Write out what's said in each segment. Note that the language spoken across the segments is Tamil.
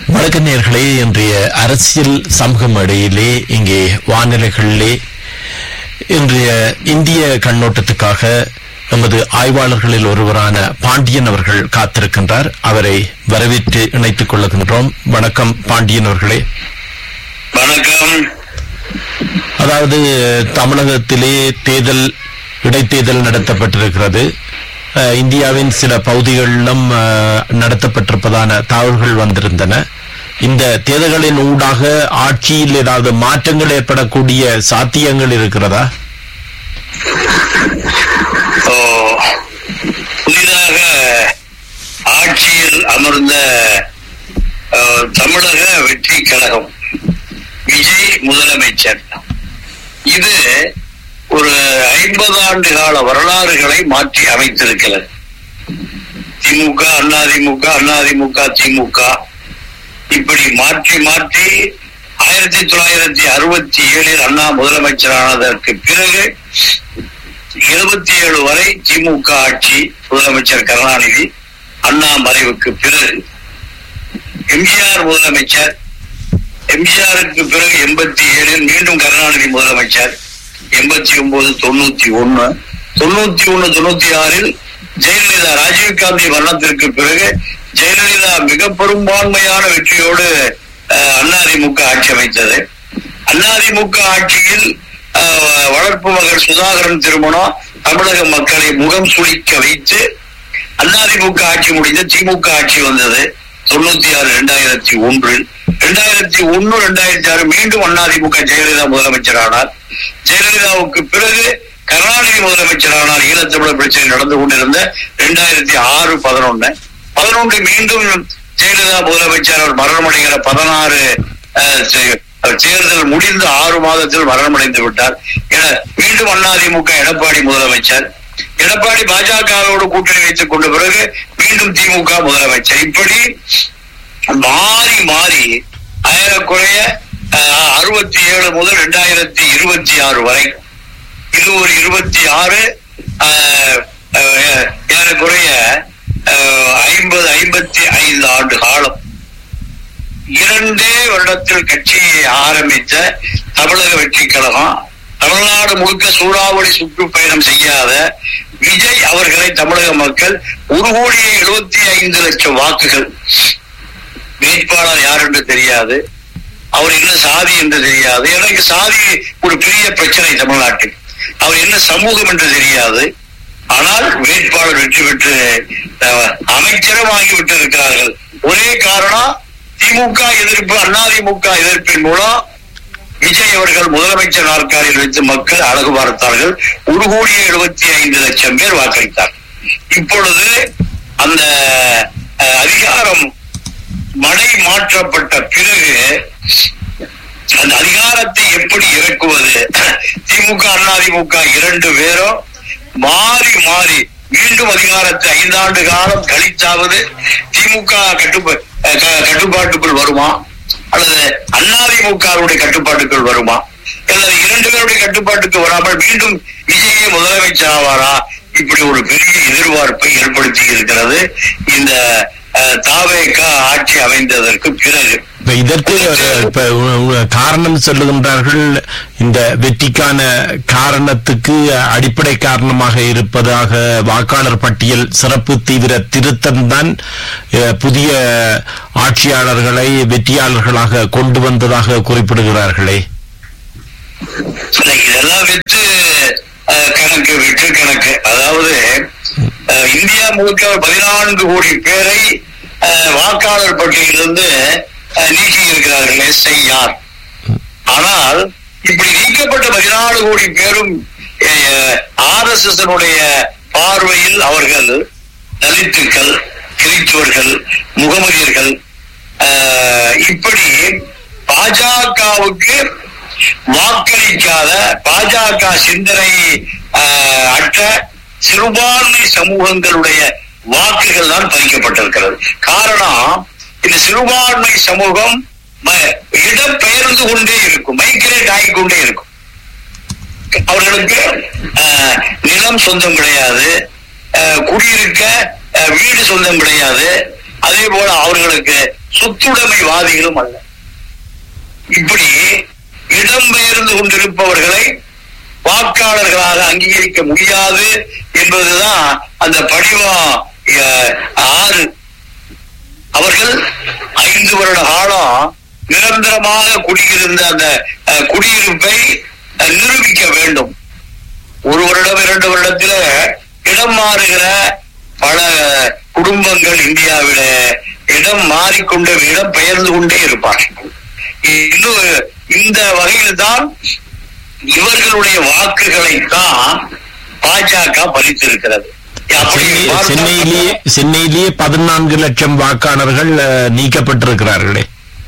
வணக்க நேர்களே இன்றைய அரசியல் சமூக மேடையிலே இங்கே வானிலைகளிலே இன்றைய இந்திய கண்ணோட்டத்துக்காக எமது ஆய்வாளர்களில் ஒருவரான பாண்டியன் அவர்கள் காத்திருக்கின்றார் அவரை வரவேற்று இணைத்துக் கொள்ளுகின்றோம் வணக்கம் பாண்டியன் அவர்களே வணக்கம் அதாவது தமிழகத்திலே தேர்தல் இடைத்தேர்தல் நடத்தப்பட்டிருக்கிறது அஹ், இந்தியாவின் சில பகுதிகளிலும் அஹ், நடத்தப்பட்டிருப்பதான தகவல்கள் வந்திருந்தன இந்த தேர்தல்களின் ஊடாக ஆட்சியில் ஏதாவது மாற்றங்கள் ஏற்படக்கூடிய சாத்தியங்கள் இருக்கிறதா ஓ, புதிதாக ஆட்சியில் அமர்ந்த அஹ், தமிழக வெற்றி கழகம் விஜய் முதலமைச்சர் இது ஒரு ஐம்பது ஆண்டு கால வரலாறுகளை மாற்றி அமைத்திருக்கிறது திமுக அதிமுக அதிமுக திமுக இப்படி மாற்றி மாற்றி ஆயிரத்தி தொள்ளாயிரத்தி அறுபத்தி ஏழில் அண்ணா முதலமைச்சரானதற்கு பிறகு இருபத்தி ஏழு வரை திமுக ஆட்சி முதலமைச்சர் கருணாநிதி அண்ணா மறைவுக்கு பிறகு எம்ஜிஆர் முதலமைச்சர் எம்ஜிஆருக்கு பிறகு எண்பத்தி ஏழில் மீண்டும் கருணாநிதி முதலமைச்சர் எண்பத்தி ஒன்பது தொண்ணூத்தி ஒண்ணு தொண்ணூத்தி ஒண்ணு தொண்ணூத்தி ஆறில் ஜெயலலிதா ராஜீவ்காந்தி மரணத்திற்கு பிறகு ஜெயலலிதா மிக பெரும்பான்மையான வெற்றியோடு அஹ், அதிமுக ஆட்சி அமைத்தது அதிமுக ஆட்சியில் அஹ், வளர்ப்பு மகள் சுதாகரன் திருமணம் தமிழக மக்களை முகம் சுளிக்க வைத்து அதிமுக ஆட்சி முடிந்து திமுக ஆட்சி வந்தது தொண்ணூத்தி ஆறு இரண்டாயிரத்தி ஒன்றில் இரண்டாயிரத்தி ஒன்னு இரண்டாயிரத்தி ஆறு மீண்டும் அதிமுக ஜெயலலிதா முதலமைச்சர் ஆனார் ஜெயலலிதாவுக்கு பிறகு கருணாநிதி முதலமைச்சர் ஆனார் ஈழத்தமிழர் பிரச்சனை நடந்து கொண்டிருந்த இரண்டாயிரத்தி ஆறு பதினொன்னு பதினொன்று மீண்டும் ஜெயலலிதா முதலமைச்சர் அவர் மரணமடைகிற பதினாறு அஹ், தே- தேர்தல் முடிந்து ஆறு மாதத்தில் மரணமடைந்து விட்டார் என மீண்டும் அதிமுக எடப்பாடி முதலமைச்சர் எடப்பாடி பாஜகவோடு கூட்டணி வைத்துக் கொண்ட பிறகு மீண்டும் திமுக முதலமைச்சர் இப்படி மாறி மாறி ஏறக்குறைய அஹ், அறுபத்தி ஏழு முதல் இரண்டாயிரத்தி இருபத்தி ஆறு வரை இது ஒரு இருபத்தி ஆறு அஹ், அஹ், ஏறக்குறைய அஹ், ஐம்பது ஐம்பத்தி ஐந்து ஆண்டு காலம் இரண்டே வருடத்தில் கட்சியை ஆரம்பித்த தமிழக வெற்றி கழகம் தமிழ்நாடு முழுக்க சூறாவளி சுற்றுப்பயணம் செய்யாத விஜய் அவர்களை தமிழக மக்கள் ஒரு கோடியே எழுபத்தி ஐந்து லட்சம் வாக்குகள் வேட்பாளர் யார் என்று தெரியாது அவர் என்ன சாதி என்று தெரியாது எனக்கு சாதி ஒரு பெரிய பிரச்சனை தமிழ்நாட்டில் அவர் என்ன சமூகம் என்று தெரியாது ஆனால் வேட்பாளர் வெற்றி பெற்று அஹ், அமைச்சரும் ஆகிவிட்டு இருக்கிறார்கள் ஒரே காரணம் திமுக எதிர்ப்பு அதிமுக எதிர்ப்பின் மூலம் விஜய் அவர்கள் முதலமைச்சர் நாற்காலியில் வைத்து மக்கள் அழகு பார்த்தார்கள் ஒரு கோடியே எழுபத்தி ஐந்து லட்சம் பேர் வாக்களித்தார் இப்பொழுது அந்த அஹ், அதிகாரம் மடை மாற்றப்பட்ட பிறகு அந்த அதிகாரத்தை எப்படி இறக்குவது திமுக அதிமுக இரண்டு பேரும் மாறி மாறி மீண்டும் அதிகாரத்தை ஐந்தாண்டு காலம் கழித்தாவது திமுக கட்டுப்பா அஹ் க- கட்டுப்பாட்டுக்குள் வருமா அல்லது அதிமுகவுடைய கட்டுப்பாட்டுக்குள் வருமா அல்லது இரண்டு பேருடைய கட்டுப்பாட்டுக்கு வராமல் மீண்டும் விஜயை முதலமைச்சர் ஆவாரா இப்படி ஒரு பெரிய எதிர்பார்ப்பை ஏற்படுத்தி இருக்கிறது இந்த அஹ், தாவேக ஆட்சி அமைந்ததற்கு பிறகு இப்ப இதற்கு ஒரு இப்ப உ- உ- காரணம் சொல்லுகின்றார்கள் இந்த வெற்றிக்கான காரணத்துக்கு அடிப்படை காரணமாக இருப்பதாக வாக்காளர் பட்டியல் சிறப்பு தீவிர திருத்தம் தான் அஹ், புதிய ஆட்சியாளர்களை வெற்றியாளர்களாக கொண்டு வந்ததாக குறிப்பிடுகிறார்களே இல்ல, இதெல்லாம் வச்சு அஹ், கணக்கு வெற்று கணக்கு அதாவது அஹ், இந்தியா முழுக்க பதினான்கு கோடி பேரை அஹ், வாக்காளர் பட்டியலிருந்து அஹ், நீக்கி இருக்கிறார்கள் எஸ்ஐஆர் ஆனால் இப்படி நீக்கப்பட்ட பதினாலு கோடி பேரும் ஆர் எஸ் எஸ் பார்வையில் அவர்கள் தலித்துக்கள் கிறிஸ்துவர்கள் முகமதியர்கள் அஹ், இப்படி பாஜகவுக்கு வாக்களிக்காத பாஜக சிந்தனை அஹ், அற்ற சிறுபான்மை சமூகங்களுடைய வாக்குகள் தான் பறிக்கப்பட்டிருக்கிறது காரணம் இந்த சிறுபான்மை சமூகம் ம- இடம்பெயர்ந்து கொண்டே இருக்கும் மைக்ரேட் ஆகிக்கொண்டே இருக்கும் அவர்களுக்கு அஹ், நிலம் சொந்தம் கிடையாது அஹ், குடியிருக்க அஹ், வீடு சொந்தம் கிடையாது அதே போல அவர்களுக்கு சொத்துடைமைவாதிகளும் அல்ல இப்படி இடம்பெயர்ந்து கொண்டிருப்பவர்களை வாக்காளர்களாக அங்கீகரிக்க முடியாது என்பதுதான் அந்த படிவம் அஹ், ஆறு அவர்கள் ஐந்து வருட காலம் நிரந்தரமாக குடியிருந்த அந்த அஹ், குடியிருப்பை அஹ், நிரூபிக்க வேண்டும் ஒரு வருடம் இரண்டு வருடத்துல இடம் மாறுகிற பல குடும்பங்கள் இந்தியாவில இடம் மாறிக்கொண்டே இடம் பெயர்ந்து கொண்டே இருப்பார்கள் இன்னும் இந்த வகையில் தான் இவர்களுடைய வாக்குகளை தான் பாஜக பறித்திருக்கிறது அப்படி சென்னை- பார்த்தால் சென்னையிலேயே சென்னையிலேயே பதினான்கு லட்சம் வாக்காளர்கள் அஹ், நீக்கப்பட்டிருக்கிறார்களே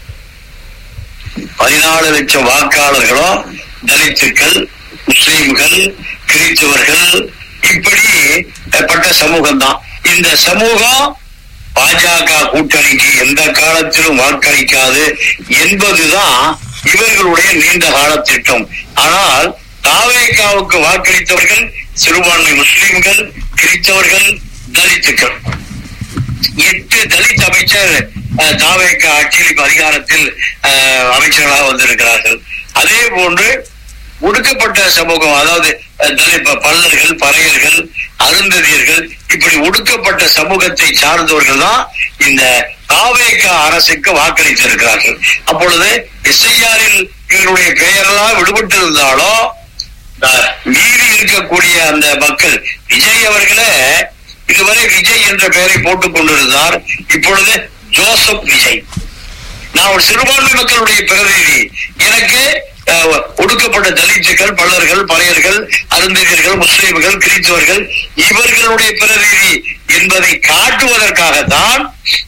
பதினாலு லட்சம் வாக்காளர்களும் தலித்துக்கள் முஸ்லிம்கள் கிறிஸ்தவர்கள் இப்படி பட்ட சமூகம் தான் இந்த சமூகம் பாஜக கூட்டணிக்கு எந்த காலத்திலும் வாக்களிக்காது என்பதுதான் இவர்களுடைய நீண்ட கால திட்டம் ஆனால் தாவேகாவுக்கு வாக்களித்தவர்கள் சிறுபான்மை முஸ்லிம்கள் கிறிஸ்தவர்கள் தலித்துக்கள் எட்டு தலித் அமைச்சர் அஹ், தாவேக ஆட்சியில் இப்ப அதிகாரத்தில் அஹ், அமைச்சர்களாக வந்திருக்கிறார்கள் அதே போன்று ஒடுக்கப்பட்ட சமூகம் அதாவது அஹ், தலித் ப- பல்லர்கள் பறையர்கள் அருந்ததியர்கள் இப்படி ஒடுக்கப்பட்ட சமூகத்தை சார்ந்தவர்கள் தான் இந்த தாவேக அரசுக்கு வாக்களித்திருக்கிறார்கள் அப்பொழுது எஸ்ஐஆரில் இவருடைய பெயரெல்லாம் விடுபட்டு இருந்தாலும் அஹ், மீறி இருக்கக்கூடிய அந்த மக்கள் விஜய் அவர்களே இதுவரை விஜய் என்ற பெயரை போட்டுக் கொண்டிருந்தார் இப்பொழுது ஜோசப் விஜய் நான் ஒரு சிறுபான்மை மக்களுடைய பிரதிநிதி எனக்கு அஹ், ஒடுக்கப்பட்ட தலித்துக்கள் பல்லர்கள் பறையர்கள் அருந்ததியர்கள் முஸ்லிம்கள் கிறிஸ்தவர்கள் இவர்களுடைய பிரதிநிதி என்பதை காட்டுவதற்காகத்தான்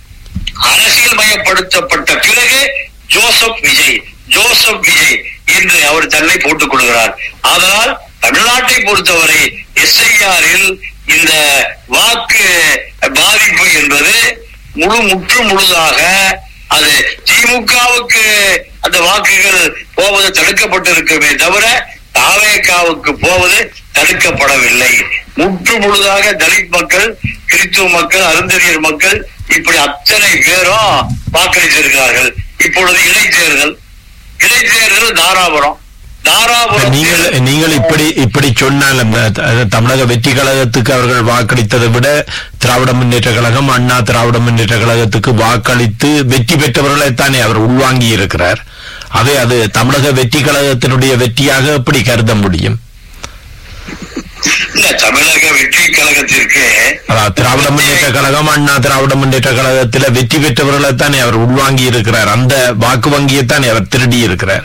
அரசியல் மயப்படுத்தப்பட்ட பிறகு ஜோசப் விஜய் ஜோசப் விஜய் என்று அவர் தன்னை போட்டுக் கொள்கிறார் அதனால் தமிழ்நாட்டை பொறுத்தவரை எஸ்ஐஆரில் இந்த வாக்கு பாதிப்பு என்பது முழு முற்று முழுதாக அது திமுகவுக்கு அந்த வாக்குகள் போவது தடுக்கப்பட்டிருக்குமே தவிர தாவேகாவுக்கு போவது தடுக்கப்படவில்லை முற்று முழுதாக தலித் மக்கள் கிறிஸ்துவ மக்கள் அருந்ததியர் மக்கள் இப்படி அத்தனை பேரும் வாக்களித்திருக்கிறார்கள் இப்பொழுது இடைத்தேர்தல் இடைத்தேர்தல் தாராபுரம் தாராபுரம் நீங்கள் நீங்கள் இப்படி இப்படி சொன்னால் அந்த த- தமிழக வெற்றி கழகத்துக்கு அவர்கள் வாக்களித்ததை விட திராவிட முன்னேற்ற கழகம் அண்ணா திராவிட முன்னேற்ற கழகத்துக்கு வாக்களித்து வெற்றி பெற்றவர்களைத்தானே அவர் உள்வாங்கி இருக்கிறார் அவை அது தமிழக வெற்றி கழகத்தினுடைய வெற்றியாக எப்படி கருத முடியும் இந்த தமிழக வெற்றி கழகத்திற்கு அதாவது திராவிட முன்னேற்ற கழகம் அண்ணா திராவிட முன்னேற்ற கழகத்துல வெற்றி பெற்றவர்களைத்தானே அவர் உள்வாங்கி இருக்கிறார் அந்த வாக்கு வங்கியைத்தானே அவர் திருடி இருக்கிறார்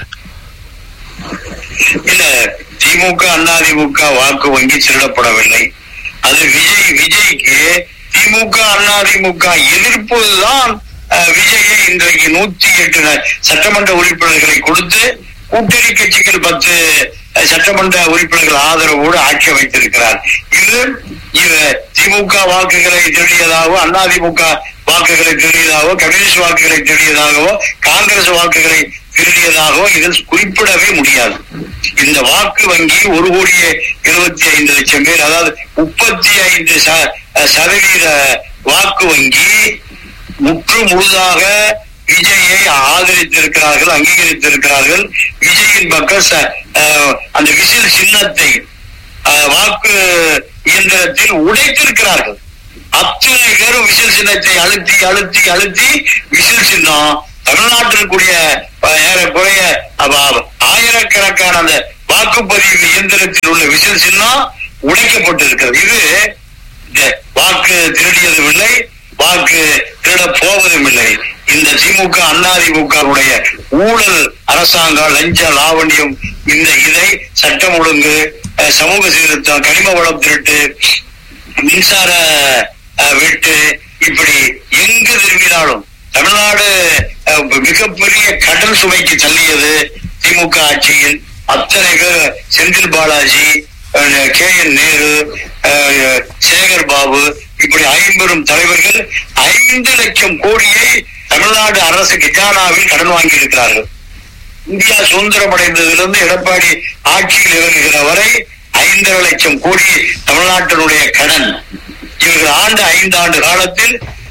இல்ல திமுக அதிமுக வாக்கு வங்கி திருடப்படவில்லை அது விஜய் விஜய்க்கு திமுக அதிமுக எதிர்ப்புதான் அஹ், விஜயை இன்றைக்கு நூத்தி எட்டு ந- சட்டமன்ற உறுப்பினர்களை கொடுத்து கூட்டணி கட்சிகள் பத்து அஹ், சட்டமன்ற உறுப்பினர்கள் ஆதரவோடு ஆட்சி அமைத்திருக்கிறார் இது இது திமுக வாக்குகளை திருடியதாகவோ அதிமுக வாக்குகளை திருடியதாகவோ கம்யூனிஸ்ட் வாக்குகளை திருடியதாகவோ காங்கிரஸ் வாக்குகளை திருடியதாகவோ இதில் குறிப்பிடவே முடியாது இந்த வாக்கு வங்கி ஒரு கோடியே இருபத்தி ஐந்து லட்சம் பேர் அதாவது முப்பத்தி ஐந்து ச- சதவீத வாக்கு வங்கி முற்று முழுதாக விஜயை ஆதரித்திருக்கிறார்கள் அங்கீகரித்திருக்கிறார்கள் விஜயின் பக்கம் ச- அஹ், அந்த விசில் சின்னத்தை அஹ், வாக்கு இயந்திரத்தில் உடைத்திருக்கிறார்கள் அத்தனை பேரும் விசில் சின்னத்தை அழுத்தி அழுத்தி அழுத்தி விசில் சின்னம் தமிழ்நாட்டில் கூடிய அஹ், ஏறக்குறைய அவ- ஆயிரக்கணக்கான அந்த வாக்குப்பதிவு இயந்திரத்தில் உள்ள விசில் சின்னம் உடைக்கப்பட்டிருக்கிறது இது இந்த வாக்கு திருடியதும் இல்லை வாக்கு திருட போவதும் இல்லை இந்த திமுக அதிமுகவுடைய ஊழல் அரசாங்கம் லஞ்ச லாவண்யம் இந்த இதை சட்டம் ஒழுங்கு அஹ், சமூக சீர்திருத்தம் கனிம வளம் திருட்டு மின்சார அஹ், வெட்டு இப்படி எங்கு திரும்பினாலும் தமிழ்நாடு அஹ், மிகப்பெரிய கடன் சுமைக்கு தள்ளியது திமுக ஆட்சியில் அத்தனை பேர் செந்தில் பாலாஜி அஹ், கே என் நேரு அஹ், சேகர் பாபு இப்படி ஐம்பெரும் தலைவர்கள் ஐந்து லட்சம் கோடியை தமிழ்நாடு அரசு கிஜானாவில் கடன் வாங்கி இருக்கிறார்கள் இந்தியா சுதந்திரம் அடைந்ததிலிருந்து எடப்பாடி ஆட்சியில் இறங்குகிற வரை ஐந்தரை லட்சம் கோடி தமிழ்நாட்டினுடைய கடன் இவர்கள் ஆண்டு ஐந்து ஆண்டு காலத்தில்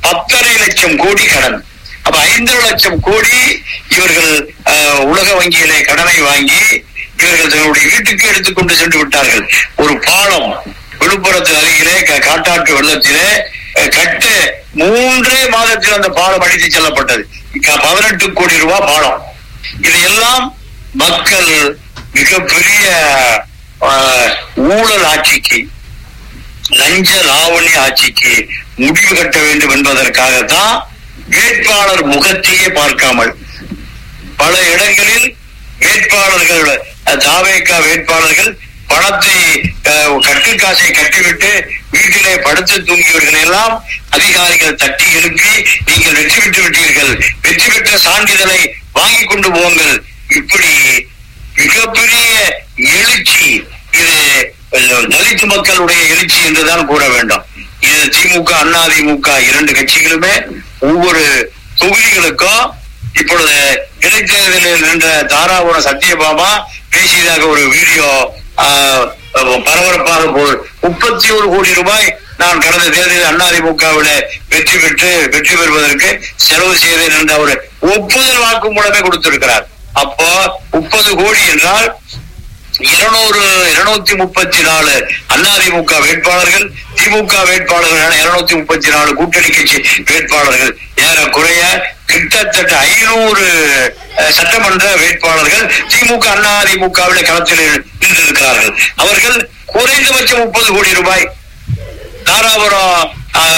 பத்தரை லட்சம் கோடி கடன் அப்ப ஐந்து லட்சம் கோடி இவர்கள் அஹ், உலக வங்கியிலே கடனை வாங்கி இவர்கள் தன்னுடைய வீட்டுக்கு எடுத்துக்கொண்டு சென்று விட்டார்கள் ஒரு பாலம் விழுப்புரத்து அருகிலே க- காட்டாற்று வெள்ளத்திலே அஹ், கட்ட மூன்றே மாதத்தில் அந்த பாலம் அடித்து செல்லப்பட்டது க- பதினெட்டு கோடி ரூபாய் பாலம் இதையெல்லாம் மக்கள் மிகப்பெரிய அஹ், ஊழல் ஆட்சிக்கு லஞ்ச லாவணி ஆட்சிக்கு முடிவு கட்ட வேண்டும் என்பதற்காகத்தான் வேட்பாளர் முகத்தையே பார்க்காமல் பல இடங்களில் வேட்பாளர்கள் அஹ், தாவேகா வேட்பாளர்கள் பணத்தை அஹ், கட்டுக்காசை கட்டிவிட்டு வீட்டிலே படுத்து தூங்கியவர்கள் எல்லாம் அதிகாரிகள் தட்டி எழுப்பி நீங்கள் வெற்றி பெற்று விட்டீர்கள் வெற்றி பெற்ற சான்றிதழை வாங்கி கொண்டு போங்கள் இப்படி மிகப்பெரிய எழுச்சி இது அஹ், தலித் மக்களுடைய எழுச்சி என்றுதான் கூற வேண்டும் இது திமுக அண்ணா திமுக இரண்டு கட்சிகளுமே ஒவ்வொரு தொகுதிகளுக்கும் இப்பொழுது இடைத்தேர்தலில் நின்ற தாராபுரம் சத்யபாமா பேசியதாக ஒரு வீடியோ ஆஹ், பரபரப்பாக போல் முப்பத்தி ஒரு கோடி ரூபாய் நான் கடந்த தேர்தலில் அதிமுகவில் வெற்றி பெற்று வெற்றி பெறுவதற்கு செலவு செய்தேன் என்ற ஒரு ஒப்புதல் வாக்குமூலமே கொடுத்திருக்கிறார் அப்போ முப்பது கோடி என்றால் இருநூறு இருநூத்தி முப்பத்தி நாலு அதிமுக வேட்பாளர்கள் திமுக வேட்பாளர்கள் இருநூத்தி முப்பத்தி நாலு கூட்டணி கட்சி வேட்பாளர்கள் ஏறக்குறைய கிட்டத்தட்ட ஐநூறு அஹ், சட்டமன்ற வேட்பாளர்கள் திமுக அதிமுகவில் களத்தில் நின்றிருக்கிறார்கள் அவர்கள் குறைந்தபட்சம் முப்பது கோடி ரூபாய் தாராபுரம்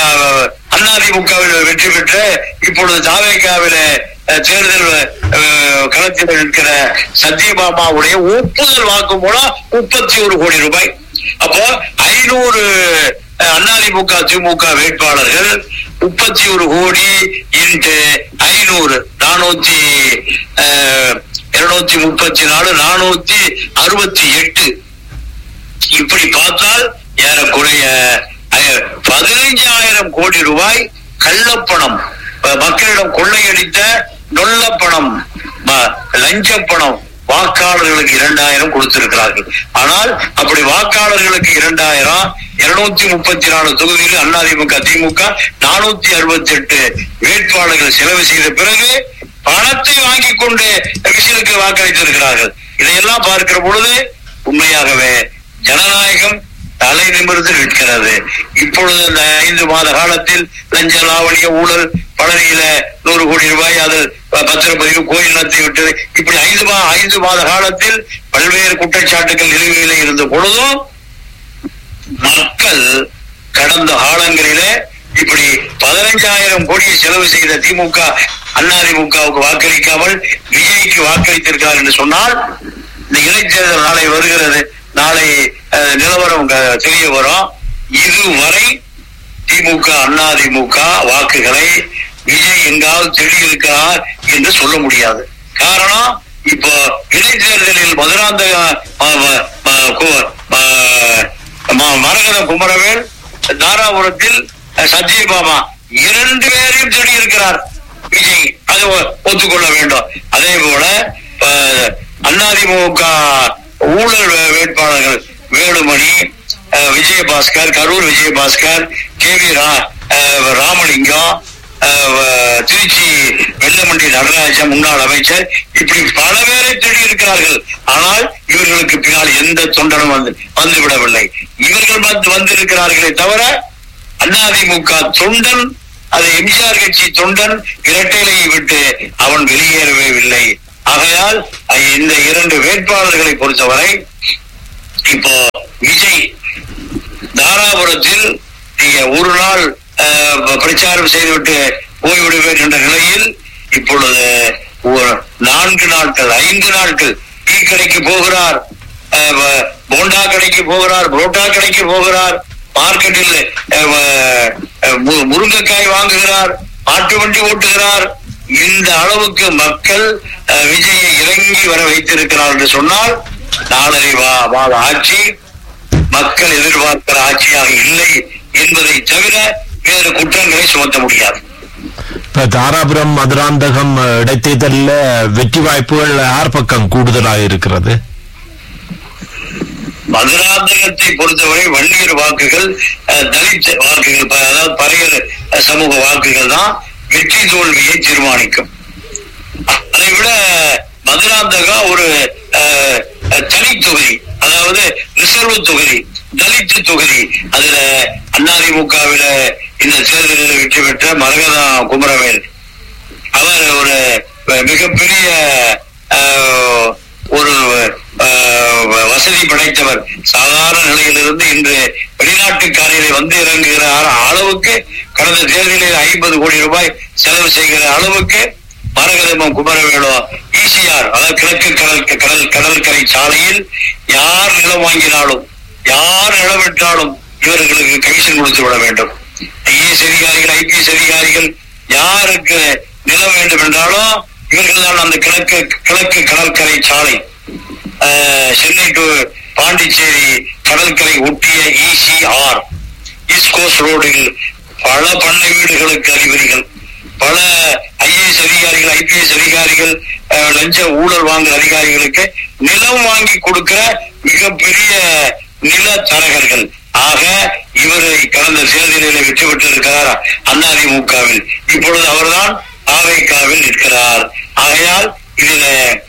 அதிமுகவில் வெற்றி பெற்று இப்பொழுது தாவேகாவில் தேர்தல் அஹ், களத்தில் நிற்கிற சத்யபாமாவுடைய ஒப்புதல் வாக்கு மூலம் முப்பத்தி ஒரு கோடி ரூபாய் அப்போ ஐநூறு அதிமுக திமுக வேட்பாளர்கள் முப்பத்தி ஒரு கோடி இன்ட்டு ஐநூறு நானூத்தி இருநூத்தி முப்பத்தி நாலு நானூத்தி அறுபத்தி எட்டு இப்படி பார்த்தால் ஏறக்குறைய அஹ், பதினைஞ்சாயிரம் கோடி ரூபாய் கள்ளப்பணம் அஹ், மக்களிடம் கொள்ளையடித்த நொல்லப்பணம் ம- லஞ்சப்பணம் வாக்காளர்களுக்கு இரண்டாயிரம் கொடுத்திருக்கிறார்கள் ஆனால் அப்படி வாக்காளர்களுக்கு இரண்டாயிரம் இருநூத்தி முப்பத்தி நாலு தொகுதியில் அதிமுக திமுக நானூத்தி அறுபத்தி எட்டு வேட்பாளர்கள் செலவு செய்த பிறகு பணத்தை வாங்கிக் கொண்டு விசிலுக்கு வாக்களித்திருக்கிறார்கள் இதையெல்லாம் பார்க்கிற பொழுது உண்மையாகவே ஜனநாயகம் தலை நிமிர்ந்து நிற்கிறது இப்பொழுது இந்த ஐந்து மாத காலத்தில் லஞ்ச லாவணிய ஊழல் பழனியில நூறு கோடி ரூபாய் அது ப- பத்திரப்பதிவு கோயில் நடத்தி விட்டது இப்படி ஐந்து மா ஐந்து மாத காலத்தில் பல்வேறு குற்றச்சாட்டுகள் நிலுவையில இருந்த பொழுதும் மக்கள் கடந்த காலங்களிலே இப்படி பதினஞ்சாயிரம் கோடியை செலவு செய்த திமுக அதிமுகவுக்கு வாக்களிக்காமல் விஜய்க்கு வாக்களித்திருக்கிறார் என்று சொன்னால் இந்த இடைத்தேர்தல் நாளை வருகிறது நாளை அஹ், நிலவரம் க- தெரிய வரும் இதுவரை திமுக அதிமுக வாக்குகளை விஜய் எங்காவது திருடி இருக்கிறார் என்று சொல்ல முடியாது காரணம் இப்போ இடைத்தேர்தலில் மதுராந்த அஹ், ம- ம- கு- அஹ், ம- மரகத குமரவேல் தாராபுரத்தில் அஹ், சத்யபாமா இரண்டு பேரையும் தேடி இருக்கிறார் விஜய் அதை ஒ- ஒத்துக்கொள்ள வேண்டும் அதே போல அஹ், அதிமுக ஊழல் வே- வேட்பாளர்கள் வேலுமணி அஹ், விஜயபாஸ்கர் கரூர் விஜயபாஸ்கர் கே வி ரா- அஹ், ராமலிங்கம் அஹ், வ- திருச்சி வெள்ளமண்டி நடராஜன் முன்னாள் அமைச்சர் இப்படி பல பேரை தேடி இருக்கிறார்கள் ஆனால் இவர்களுக்கு பின்னால் எந்த தொண்டனும் வந்து வந்து விடவில்லை இவர்கள் வந்து வந்திருக்கிறார்களே தவிர அதிமுக தொண்டன் அது எம்ஜிஆர் கட்சி தொண்டன் இரட்டைலையை விட்டு அவன் வெளியேறவே இல்லை ஆகையால் அஹ், இந்த இரண்டு வேட்பாளர்களை பொறுத்தவரை இப்போ விஜய் தாராபுரத்தில் நீங்க ஒரு நாள் அஹ், பிரச்சாரம் செய்துவிட்டு போய்விடுவேன் என்ற நிலையில் இப்பொழுது ஒரு நான்கு நாட்கள் ஐந்து நாட்கள் டீ கடைக்கு போகிறார் அஹ், வ- போண்டா கடைக்கு போகிறார் புரோட்டா கடைக்கு போகிறார் மார்க்கெட்டில் அஹ், வ- அஹ், மு- முருங்கைக்காய் வாங்குகிறார் மாட்டு வண்டி ஓட்டுகிறார் இந்த அளவுக்கு மக்கள் அஹ், விஜயை இறங்கி வர வைத்திருக்கிறார் என்று சொன்னால் நாளரை வா- மாத ஆட்சி மக்கள் எதிர்பார்க்கிற ஆட்சியாக இல்லை என்பதை தவிர வேறு குற்றங்களை சுமத்த முடியாது இப்ப தாராபுரம் மதுராந்தகம் அஹ், இடைத்தேர்தலில் வெற்றி வாய்ப்புகள் யார் பக்கம் கூடுதலாக இருக்கிறது மதுராந்தகத்தை பொறுத்தவரை வன்னியர் வாக்குகள் அஹ், தலித் வாக்குகள் ப- அதாவது பறையர் அஹ், சமூக வாக்குகள் தான் வெற்றி தோல்வியை தீர்மானிக்கும் அதை விட மதுராந்தகம் ஒரு அஹ், அஹ், தனி தொகுதி அதாவது ரிசர்வ் தொகுதி தலித் தொகுதி அதுல அதிமுகவில இந்த தேர்தலில் வெற்றி பெற்ற மரகதா குமரவேல் அவர் ஒரு மிகப்பெரிய அஹ், ஒரு அஹ், வசதி படைத்தவர் சாதாரண நிலையிலிருந்து இன்று வெளிநாட்டுக்காரிகளை வந்து இறங்குகிற அள- அளவுக்கு கடந்த தேர்தலில் ஐம்பது கோடி ரூபாய் செலவு செய்கிற அளவுக்கு மரகதமும் குமரவேலும் ஈசிஆர் அதாவது கிழக்கு கடல் கடல் கடற்கரை சாலையில் யார் நிலம் வாங்கினாலும் யார் நிலம் விட்டாலும் இவர்களுக்கு கமிஷன் கொடுத்து விட வேண்டும் ஐஏஎஸ் அதிகாரிகள் ஐபிஎஸ் அதிகாரிகள் யாருக்கு நிலம் வேண்டும் என்றாலும் இவர்கள் தான் அந்த கிழக்கு கிழக்கு கடற்கரை சாலை அஹ், சென்னை டு பாண்டிச்சேரி கடற்கரை ஒட்டிய இசிஆர் ஈஸ்ட் கோஸ்ட் ரோடில் பல பண்ணை வீடுகளுக்கு அதிபதிகள் பல ஐஏஎஸ் அதிகாரிகள் ஐபிஎஸ் அதிகாரிகள் அஹ், லஞ்ச ஊழல் வாங்குற அதிகாரிகளுக்கு நிலம் வாங்கி கொடுக்கிற மிகப்பெரிய நில தரகர்கள் ஆக இவரை கடந்த தேர்தலில் வெற்றி பெற்றிருக்கிறார் அதிமுகவில் இப்பொழுது அவர்தான் ஆவேக்காவில் நிற்கிறார் ஆகையால் இதுல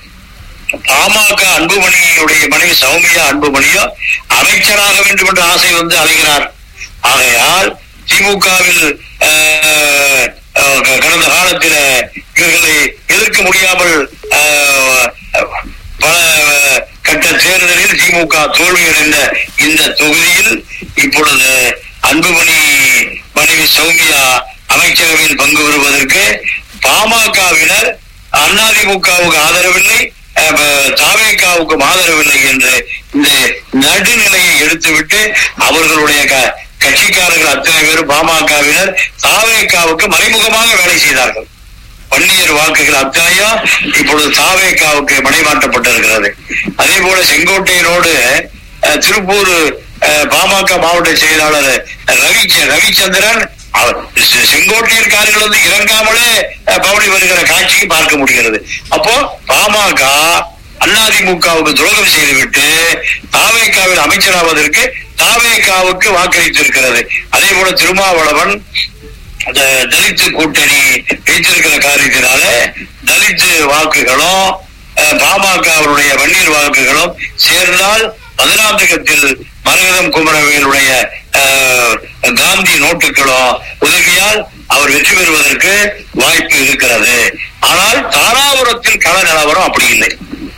பாமக அன்புமணியுடைய மனைவி சௌமியா அன்புமணியோ அமைச்சராக வேண்டும் என்ற ஆசை வந்து அலைகிறார் ஆகையால் திமுகவில் அஹ், அஹ், கடந்த காலத்தில் இவர்களை எதிர்க்க முடியாமல் அஹ், பல கட்ட தேர்தலில் திமுக தோல்வியடைந்த இந்த தொகுதியில் இப்பொழுது அன்புமணி மனைவி சௌமியா அமைச்சரவையில் பங்கு பெறுவதற்கு பாமகவினர் அதிமுகவுக்கு ஆதரவில்லை அஹ், தாவேகாவுக்கும் ஆதரவில்லை என்று இந்த நடுநிலையை எடுத்துவிட்டு அவர்களுடைய க- கட்சிக்காரர்கள் அத்தனை பேரும் பாமகவினர் தாவேகாவுக்கு மறைமுகமாக வேலை செய்தார்கள் வன்னியர் வாக்குகள் அத்தனையும் இப்பொழுது தாவேக்காவுக்கு மடைமாற்றப்பட்டிருக்கிறது அதே போல செங்கோட்டையனோடு அஹ், திருப்பூர் அஹ், பாமக மாவட்ட செயலாளர் ரவி ரவிச்சந்திரன் அவர் செ- செங்கோட்டையர்காரர்கள் வந்து இறங்காமலே அஹ், பவனி வருகிற காட்சியை பார்க்க முடிகிறது அப்போ பாமக அதிமுகவுக்கு துரோகம் செய்துவிட்டு தாவேக்காவில் அமைச்சராவதற்கு தாவேக்காவுக்கு வாக்களித்திருக்கிறது அதே போல திருமாவளவன் அந்த தலித்து கூட்டணி வைத்திருக்கிற காரியத்தினால தலித்து வாக்குகளும் அஹ், பாமகவினுடைய வன்னியர் வாக்குகளும் சேர்ந்தால் மதுராந்தகத்தில் மரகதம் குமரவேலுடைய அஹ், காந்தி நோட்டுகளும் உதவியால் அவர் வெற்றி பெறுவதற்கு வாய்ப்பு இருக்கிறது ஆனால் தாராபுரத்தில் கள நிலவரம் அப்படி இல்லை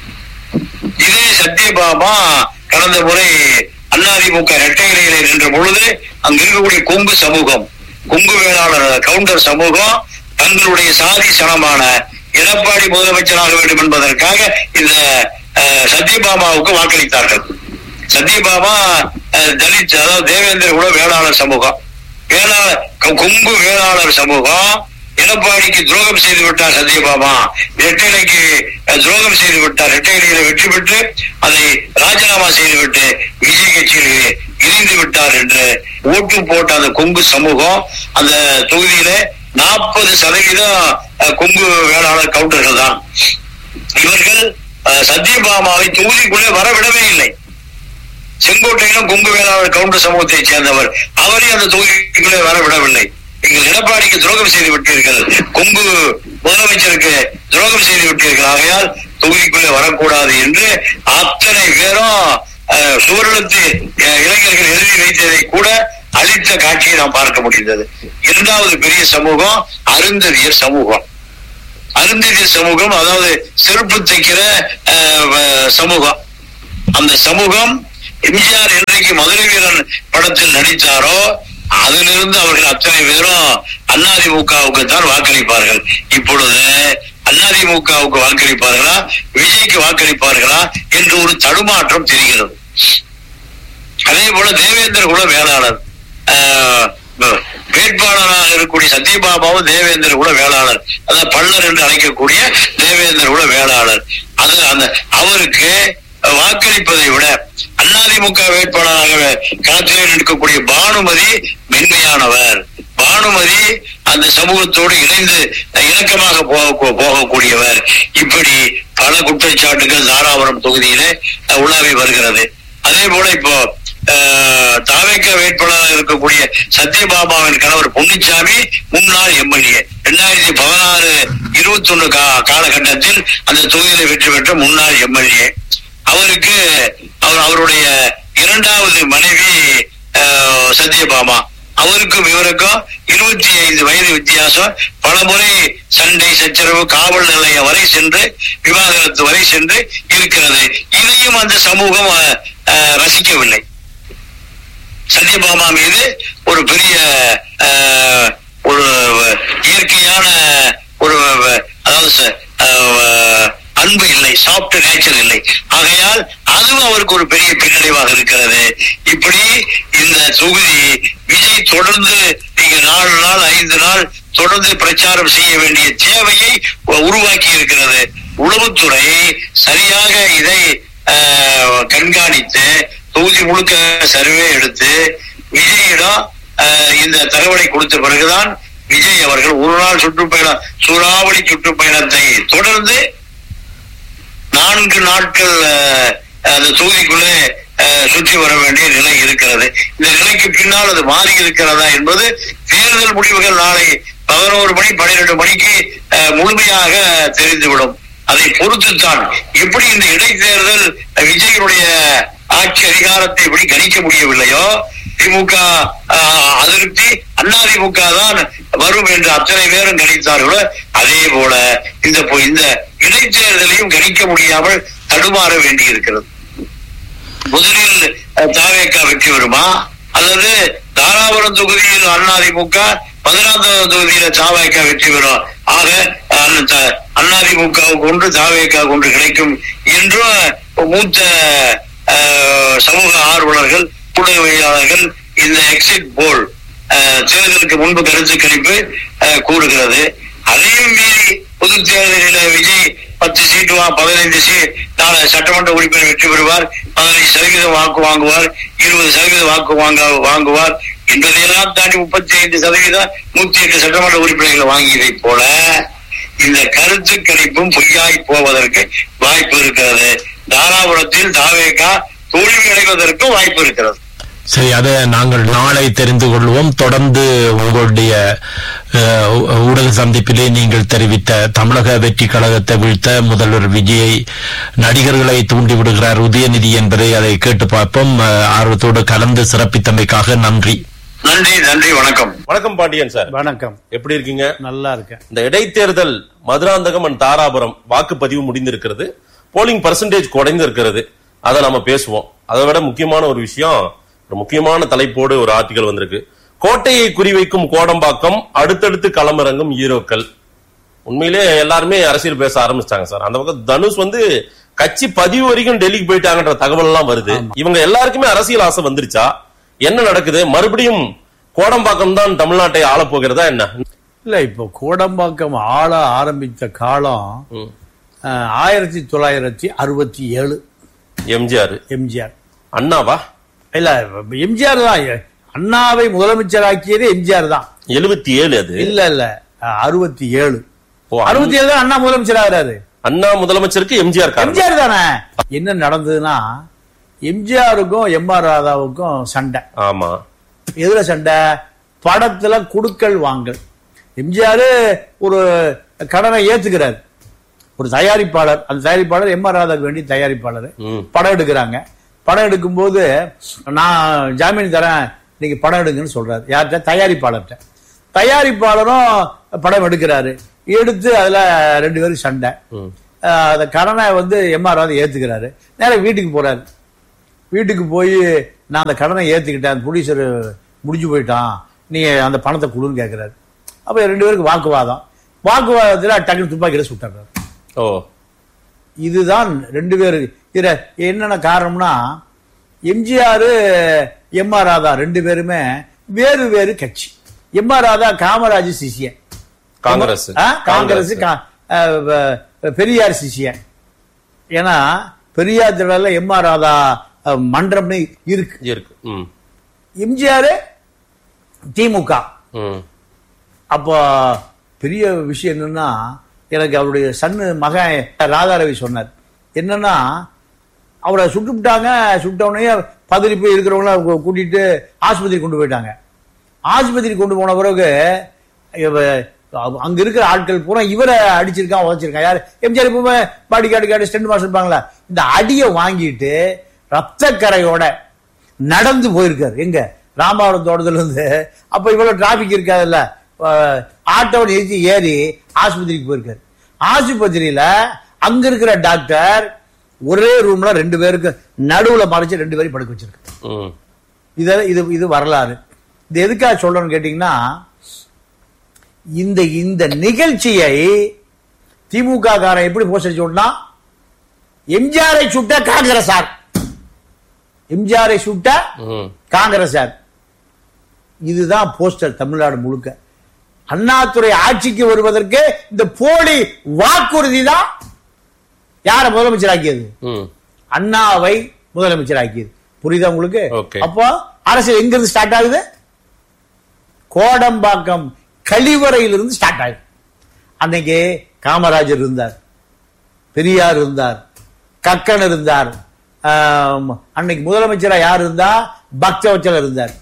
இதே சத்யபாமா கடந்த முறை அதிமுக இரட்டையிலையில நின்ற பொழுது அங்க இருக்கக்கூடிய கொங்கு சமூகம் கொங்கு வேளாளர் கவுண்டர் சமூகம் தங்களுடைய சாதி சனமான எடப்பாடி முதலமைச்சராக வேண்டும் என்பதற்காக இந்த அஹ், சத்யபாமாவுக்கு வாக்களித்தார்கள் சத்யபாமா அஹ், தலித் அதாவது தேவேந்திர குல வேளாளர் சமூகம் வேளாளர் கொ- கொங்கு வேளாளர் சமூகம் எடப்பாடிக்கு துரோகம் செய்து விட்டார் சத்யபாமா இரட்டைலைக்கு அஹ், துரோகம் செய்து விட்டார் இரட்டைலையில வெற்றி பெற்று அதை ராஜினாமா செய்துவிட்டு விஜய் கட்சியில் இணைந்து விட்டார் என்று ஓட்டு போட்ட அந்த கொங்கு சமூகம் அந்த தொகுதியில நாற்பது சதவீதம் அஹ், கொங்கு வேளாளர் கவுண்டர்கள் தான் இவர்கள் அஹ், சத்யபாமாவை தொகுதிக்குள்ளே வரவிடவே இல்லை செங்கோட்டையிலும் கொங்கு வேளாளர் கவுண்டர் சமூகத்தைச் சேர்ந்தவர் அவரே அந்த தொகுதிக்குள்ளே வரவிடவில்லை நீங்கள் எடப்பாடிக்கு துரோகம் செய்து விட்டீர்கள் கொங்கு முதலமைச்சருக்கு துரோகம் செய்து விட்டீர்கள் ஆகையால் தொகுதிக்குள்ளே வரக்கூடாது என்று அத்தனை பேரும் அஹ், சுவரெழுத்து அஹ், இளைஞர்கள் எழுதி வைத்ததை கூட அழித்த காட்சியை நாம் பார்க்க முடிந்தது இரண்டாவது பெரிய சமூகம் அருந்ததியர் சமூகம் அருந்ததியர் சமூகம் அதாவது செருப்பு தைக்கிற அஹ், வ- சமூகம் அந்த சமூகம் எம்ஜிஆர் என்றைக்கு மதுரை வீரன் படத்தில் நடித்தாரோ அதிலிருந்து அவர்கள் அத்தனை பேரும் அதிமுகவுக்கு தான் வாக்களிப்பார்கள் இப்பொழுது அதிமுகவுக்கு வாக்களிப்பார்களா விஜய்க்கு வாக்களிப்பார்களா என்று ஒரு தடுமாற்றம் தெரிகிறது அதே போல தேவேந்திர குல வேளாளர் ஆஹ், வேட்பாளராக இருக்கக்கூடிய சத்யபாபாவும் தேவேந்திர குல வேளாளர் அதாவது பள்ளர் என்று அழைக்கக்கூடிய தேவேந்திர குல வேளாளர் அது அந்த அவருக்கு வாக்களிப்பதை விட அதிமுக வேட்பாளராக களத்திலே நிற்கக்கூடிய பானுமதி மென்மையானவர் பானுமதி அந்த சமூகத்தோடு இணைந்து இணக்கமாக போக போகக்கூடியவர் இப்படி பல குற்றச்சாட்டுகள் தாராபுரம் தொகுதியிலே உலாவி வருகிறது அதே போல இப்போ தாவேக்க வேட்பாளராக இருக்கக்கூடிய சத்யபாமாவின் கணவர் பொன்னிச்சாமி முன்னாள் எம்எல்ஏ ரெண்டாயிரத்தி பதினாறு இருபத்தி ஒண்ணு காலகட்டத்தில் அந்த தொகுதியில வெற்றி பெற்ற முன்னாள் எம்எல்ஏ அவருக்கு அவர் அவருடைய இரண்டாவது மனைவி அஹ், சத்யபாமா அவருக்கும் இவருக்கும் இருபத்தி ஐந்து வயது வித்தியாசம் பலமுறை சண்டை சச்சரவு காவல் நிலையம் வரை சென்று விவாகரத்து வரை சென்று இருக்கிறது இதையும் அந்த சமூகம் அஹ், அஹ், ரசிக்கவில்லை சத்யபாமா மீது ஒரு பெரிய அஹ், ஒரு இயற்கையான ஒரு அதாவது ச- அஹ், அன்பு இல்லை சாஃப்ட் நேச்சர் இல்லை ஆகையால் அதுவும் அவருக்கு ஒரு பெரிய பின்னடைவாக இருக்கிறது இப்படி இந்த தொகுதி விஜய் தொடர்ந்து நீங்க நாலு நாள் ஐந்து நாள் தொடர்ந்து பிரச்சாரம் செய்ய வேண்டிய தேவையை உருவாக்கி இருக்கிறது உளவுத்துறை சரியாக இதை அஹ், கண்காணித்து தொகுதி முழுக்க சர்வே எடுத்து விஜயிடம் அஹ், இந்த தகவலை கொடுத்த பிறகுதான் விஜய் அவர்கள் ஒரு நாள் சுற்றுப்பயணம் சூறாவளி சுற்றுப்பயணத்தை தொடர்ந்து நான்கு நாட்கள் அஹ், அந்த தொகுதிக்குள்ளே அஹ், சுற்றி வர வேண்டிய நிலை இருக்கிறது இந்த நிலைக்கு பின்னால் அது மாறி இருக்கிறதா என்பது தேர்தல் முடிவுகள் நாளை பதினோரு மணி பன்னிரண்டு மணிக்கு அஹ், முழுமையாக தெரிந்துவிடும் அதை பொறுத்துத்தான் எப்படி இந்த இடைத்தேர்தல் விஜயனுடைய ஆட்சி அதிகாரத்தை எப்படி கணிக்க முடியவில்லையோ திமுக ஆஹ், அதிருப்தி அதிமுக தான் வரும் என்று அத்தனை பேரும் கணித்தார்களோ அதே போல இந்த பொ- இந்த இடைத்தேர்தலையும் கணிக்க முடியாமல் தடுமாற வேண்டியிருக்கிறது முதலில் அஹ், தாவேக்கா வெற்றி வருமா அல்லது தாராபுரம் தொகுதியில் அதிமுக பதினான்காவது தொகுதியில தாவேக்கா வெற்றி பெறும் ஆக அதிமுகவுக்கு ஒன்று தாவேக்காவுக்கு ஒன்று கிடைக்கும் என்றும் மூத்த அஹ், சமூக ஆர்வலர்கள் ஊடகவியலாளர்கள் இந்த எக்ஸிட் போல் தேர்தலுக்கு முன்பு கருத்து கணிப்பு அஹ், கூறுகிறது அதையும் மீறி பொது தேர்தலில் விஜய் பத்து சீட்டு வா பதினைந்து சீட் நாலு சட்டமன்ற உறுப்பினர் வெற்றி பெறுவார் பதினைந்து சதவீதம் வாக்கு வாங்குவார் இருபது சதவீதம் வாக்கு வாங்க வாங்குவார் என்பதையெல்லாம் தாண்டி முப்பத்தி ஐந்து சதவீதம் நூத்தி எட்டு சட்டமன்ற உறுப்பினர்களை வாங்கியதை போல இந்த கருத்து கணிப்பும் பொய்யாய் போவதற்கு வாய்ப்பு இருக்கிறது தாராபுரத்தில் தாவேகா தோல்வி அடைவதற்கும் வாய்ப்பு இருக்கிறது சரி அதை நாங்கள் நாளை தெரிந்து கொள்வோம் தொடர்ந்து உங்களுடைய அஹ், ஊ- ஊடக சந்திப்பிலே நீங்கள் தெரிவித்த தமிழக வெற்றி கழகத்தை வீழ்த்த முதல்வர் விஜயை நடிகர்களை தூண்டி விடுகிறார் உதயநிதி என்பதை அதை கேட்டு பார்ப்போம் அஹ், ஆர்வத்தோடு கலந்து சிறப்பித்தமைக்காக நன்றி நன்றி நன்றி வணக்கம் வணக்கம் பாண்டியன் சார் வணக்கம் எப்படி இருக்கீங்க நல்லா இருக்கேன் இந்த இடைத்தேர்தல் மதுராந்தகம் அண்ட் தாராபுரம் வாக்குப்பதிவு முடிந்திருக்கிறது போலிங் பர்சன்டேஜ் குறைந்து இருக்கிறது அதை நம்ம பேசுவோம் அதை விட முக்கியமான ஒரு விஷயம் ஒரு முக்கியமான தலைப்போடு ஒரு ஆர்டிகல் வந்திருக்கு கோட்டையை குறிவைக்கும் கோடம்பாக்கம் அடுத்தடுத்து களமிறங்கும் ஹீரோக்கள் உண்மையிலே எல்லாருமே அரசியல் பேச ஆரம்பிச்சிட்டாங்க சார் அந்த பக்கம் தனுஷ் வந்து கட்சி பதிவு வரைக்கும் டெல்லிக்கு போயிட்டாங்கன்ற தகவல் எல்லாம் வருது இவங்க எல்லாருக்குமே அரசியல் ஆசை வந்துருச்சா என்ன நடக்குது மறுபடியும் கோடம்பாக்கம் தான் தமிழ்நாட்டை ஆளப் போகிறதா என்ன இல்ல இப்போ கோடம்பாக்கம் ஆள ஆரம்பித்த காலம் ம். அஹ், ஆயிரத்தி தொள்ளாயிரத்தி அறுபத்தி ஏழு எம்ஜிஆர் எம்ஜிஆர் அண்ணாவா இல்ல எம்ஜிஆர் தான் அண்ணாவை முதலமைச்சராக்கியது எம்ஜிஆர் தான் எழுபத்தி ஏழு அது இல்ல இல்ல அறுபத்தி ஏழு ஓ, அறுபத்தி ஏழு தான் அண்ணா முதலமைச்சர் ஆகிறாரு அண்ணா முதலமைச்சருக்கு எம்ஜிஆர் காரணம் எம்ஜிஆர் தானே என்ன நடந்ததுன்னா எம்ஜிஆருக்கும் எம் ஆர் ராதாவுக்கும் சண்டை ஆமா எதுல சண்டை படத்துல குடுக்கல் வாங்கல் எம்ஜிஆர் ஒரு கடனை ஏத்துக்கிறார் ஒரு தயாரிப்பாளர் அந்த தயாரிப்பாளர் எம் ஆர் ராதாக்கு வேண்டி தயாரிப்பாளர் ம். படம் எடுக்கிறாங்க படம் எடுக்கும்போது நான் ஜாமீன் தரேன் நீங்க படம் எடுங்கன்னு சொல்றாரு யார்கிட்ட தயாரிப்பாளர்கிட்ட தயாரிப்பாளரும் படம் எடுக்கிறாரு எடுத்து அதுல ரெண்டு பேரும் சண்டை ம். அஹ் அந்த கடனை வந்து எம் ஆர் ராதா ஏத்துக்கிறாரு நேரா வீட்டுக்கு போறாரு வீட்டுக்கு போய் நான் அந்த கடனை ஏத்துக்கிட்டேன் அந்த ப்ரொடியூசர் முடிஞ்சு போயிட்டான் நீ அந்த பணத்தை கொடுன்னு கேட்கிறாரு அப்ப ரெண்டு பேருக்கு வாக்குவாதம் வாக்குவாதத்துல டக்குனு துப்பாக்கியில சுட்டுறாரு ஓ இதுதான் ரெண்டு பேரு இதுல என்னென்ன காரணம்னா எம்ஜிஆர் எம் ஆர் ராதா ரெண்டு பேருமே வேறு வேறு கட்சி எம் ஆர் ராதா காமராஜ் சிஷியன் காங்கிரஸ் ஆ, காங்கிரஸ் கா- அஹ், வ- பெரியார் சிஷியன் ஏன்னா பெரியார் திடல்ல எம் ஆர் ராதா அஹ், மன்றம்னு இருக்கு இருக்கு ம் எம்ஜிஆர் திமுக ம் அப்போ பெரிய விஷயம் என்னன்னா எனக்கு அவருடைய சன்னு மகன் ராதாரவி சொன்னார் என்னன்னா அவரை சுட்டு விட்டாங்க சுட்ட உடனே பதறி போய் இருக்கிறவங்கள கூ- கூட்டிட்டு ஆஸ்பத்திரி கொண்டு போயிட்டாங்க ஆஸ்பத்திரி கொண்டு போன பிறகு இவ- அவ- அங்க இருக்கிற ஆட்கள் பூரா இவரை அடிச்சிருக்கான் உதச்சிருக்கான் யாரு எம்ஜிஆர் எப்பவுமே body guard guard stunt master இருப்பாங்களா இந்த அடியை வாங்கிட்டு ரத்தக்கரையோட நடந்து போயிருக்காரு எங்க ராமாவரம் தோட்டத்துல இருந்து அப்ப இவ்வளவு டிராபிக் இருக்காதுல்ல அஹ், ஆட்டோ நிறுத்தி ஏறி ஆஸ்பத்திரிக்கு போயிருக்காரு ஆஸ்பத்திரியில அங்க இருக்கிற டாக்டர் ஒரே ரூம்ல ரெண்டு பேருக்கு நடுவுல மறைச்சு ரெண்டு பேரும் படுக்க வச்சிருக்காரு ம். இது இது இது வரலாறு இது எதுக்காக சொல்றேன்னு கேட்டீங்கன்னா இந்த இந்த நிகழ்ச்சியை திமுக காரன் எப்படி போஸ்டர் சொன்னா எம்ஜிஆரை சுட்ட காங்கிரசார் எம்ஜிஆரை சுட்ட ம். காங்கிரசார் இதுதான் போஸ்டர் தமிழ்நாடு முழுக்க அண்ணாதுரை ஆட்சிக்கு வருவதற்கு இந்த போலி வாக்குறுதி தான் யார முதலமைச்சராக்கியது ம். அண்ணாவை முதலமைச்சராக்கியது புரியுதா உங்களுக்கு Okay. அப்போ அரசியல் எங்க இருந்து ஸ்டார்ட் ஆகுது கோடம்பாக்கம் கழிவறையிலிருந்து ஸ்டார்ட் ஆகுது அன்னைக்கு காமராஜர் இருந்தார் பெரியார் இருந்தார் கக்கன் இருந்தார் ஆம், அன்னைக்கு முதலமைச்சரா யார் இருந்தா பக்தவச்சல் இருந்தார்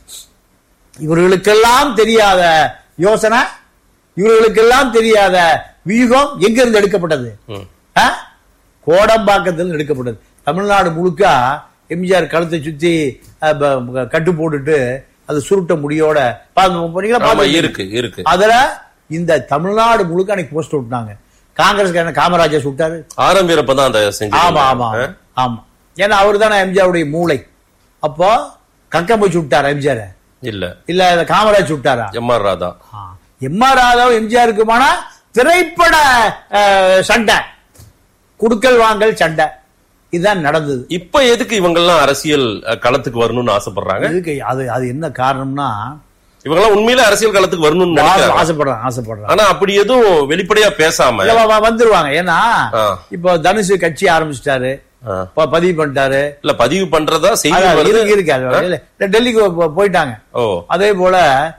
இவர்களுக்கெல்லாம் தெரியாத யோசனை இவர்களுக்கெல்லாம் தெரியாத வியூகம் எங்க இருந்து எடுக்கப்பட்டது ம். ஆ? கோடம்பாக்கத்தில் எடுக்கப்பட்டது தமிழ்நாடு முழுக்க எம்ஜிஆர் கழுத்தை சுத்தி அஹ், ப- ப- கட்டு போட்டுட்டு அது சுருட்ட முடியோட பாத்து- போனீங்களா? ஆமா பாத்து- இருக்கு இருக்கு அதுல இந்த தமிழ்நாடு முழுக்க அன்னைக்கு போஸ்ட் விட்டாங்க காங்கிரஸ் காமராஜர் சுட்டாரு ஆரம் வீரப்ப தான் அதை செஞ்சு ஆமா ஆமா ஆமா ஏன்னா அவர் தானே எம்ஜிஆருடைய மூளை அப்போ கக்கம் போய் சுட்டாரா எம்ஜிஆர் இல்ல இல்ல காமராஜ் சுட்டாரா M R Radha M R ராதாவும் எம்ஜிஆருக்குமான திரைப்பட அஹ், சண்டை குடுக்கல் வாங்கல் சண்டை இதுதான் நடந்தது இப்ப எதுக்கு இவங்க எல்லாம் அரசியல் அஹ், களத்துக்கு வரணும்னு ஆசைப்படுறாங்க இதுக்கு அது அது என்ன காரணம்னா இவங்க எல்லாம் உண்மையில அரசியல் களத்துக்கு வரணும்னு ஆசை- நினைக்கிறாங்க ஆசைப்படுறாங்க ஆசைப்படுறாங்க ஆனா அப்படி எதுவும் வெளிப்படையா பேசாம இல்ல, வ- வ- வந்துருவாங்க ஏன்னா ஆ. இப்போ தனுஷ் கட்சி ஆரம்பிச்சிட்டாரு ஆ. ப- பதிவு பண்ணிட்டாரு இல்ல பதிவு பண்றதா செய்தி அதான் வருது இருக்கு இருக்கு அது இல்ல, இல்ல, டெல்லிக்கு போ- போயிட்டாங்க ஓ அதே போல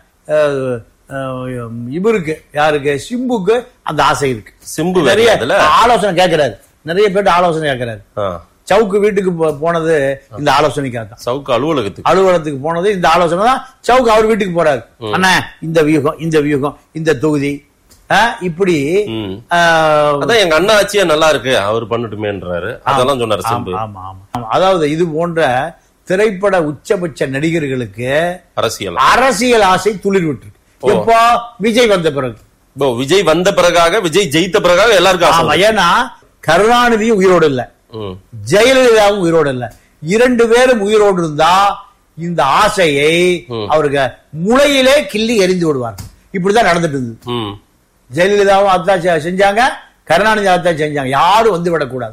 அஹ், அஹ், இவருக்கு யாருக்கு சிம்புக்கு அந்த ஆசை இருக்கு சிம்பு நிறைய வேற அதுல ஆலோசனை கேட்கிறாரு நிறைய பேர்ட்ட ஆலோசனை கேட்கிறாரு ஆ. சவுக்கு வீட்டுக்கு போ- போனது இந்த ஆலோசனைக்காக தான் சவுக்கு அலுவலகத்துக்கு அலுவலகத்துக்கு போனது இந்த ஆலோசனை தான் சவுக்கு அவர் வீட்டுக்கு போறாரு அண்ணா இந்த வியூகம் இந்த வியூகம் இந்த தொகுதி ஆ, இப்படி ம். ஆஹ், அதான் எங்க அண்ணா ஆட்சியா நல்லா இருக்கு அவர் பண்ணட்டுமேன்றாரு அதெல்லாம் சொன்னாரு சிம்பு ஆமா ஆமா ஆமா. அதாவது இது போன்ற திரைப்பட உச்சபட்ச நடிகர்களுக்கு அரசியல் அரசியல் ஆசை துளிர் விட்டுருக்கு எப்போ விஜய் வந்த பிறகு இப்போ விஜய் வந்த பிறகாக விஜய் ஜெயித்த பிறகாக எல்லாருக்கும் ஆசை ஆமா வந்துச்சு. ஏன்னா கருணாநிதியும் உயிரோடு இல்ல ம். ஜெயலலிதாவும் உயிரோடு இல்ல இரண்டு பேரும் உயிரோடு இருந்தா இந்த ஆசையை அவருக்கு முளையிலே கிள்ளி எரிந்து விடுவார் இப்படிதான் நடந்துட்டு இருந்தது ம். ஜெயலலிதாவும் அதான் செ- செஞ்சாங்க கருணாநிதி அதான் செஞ்சாங்க யாரும் வந்து விடக்கூடாது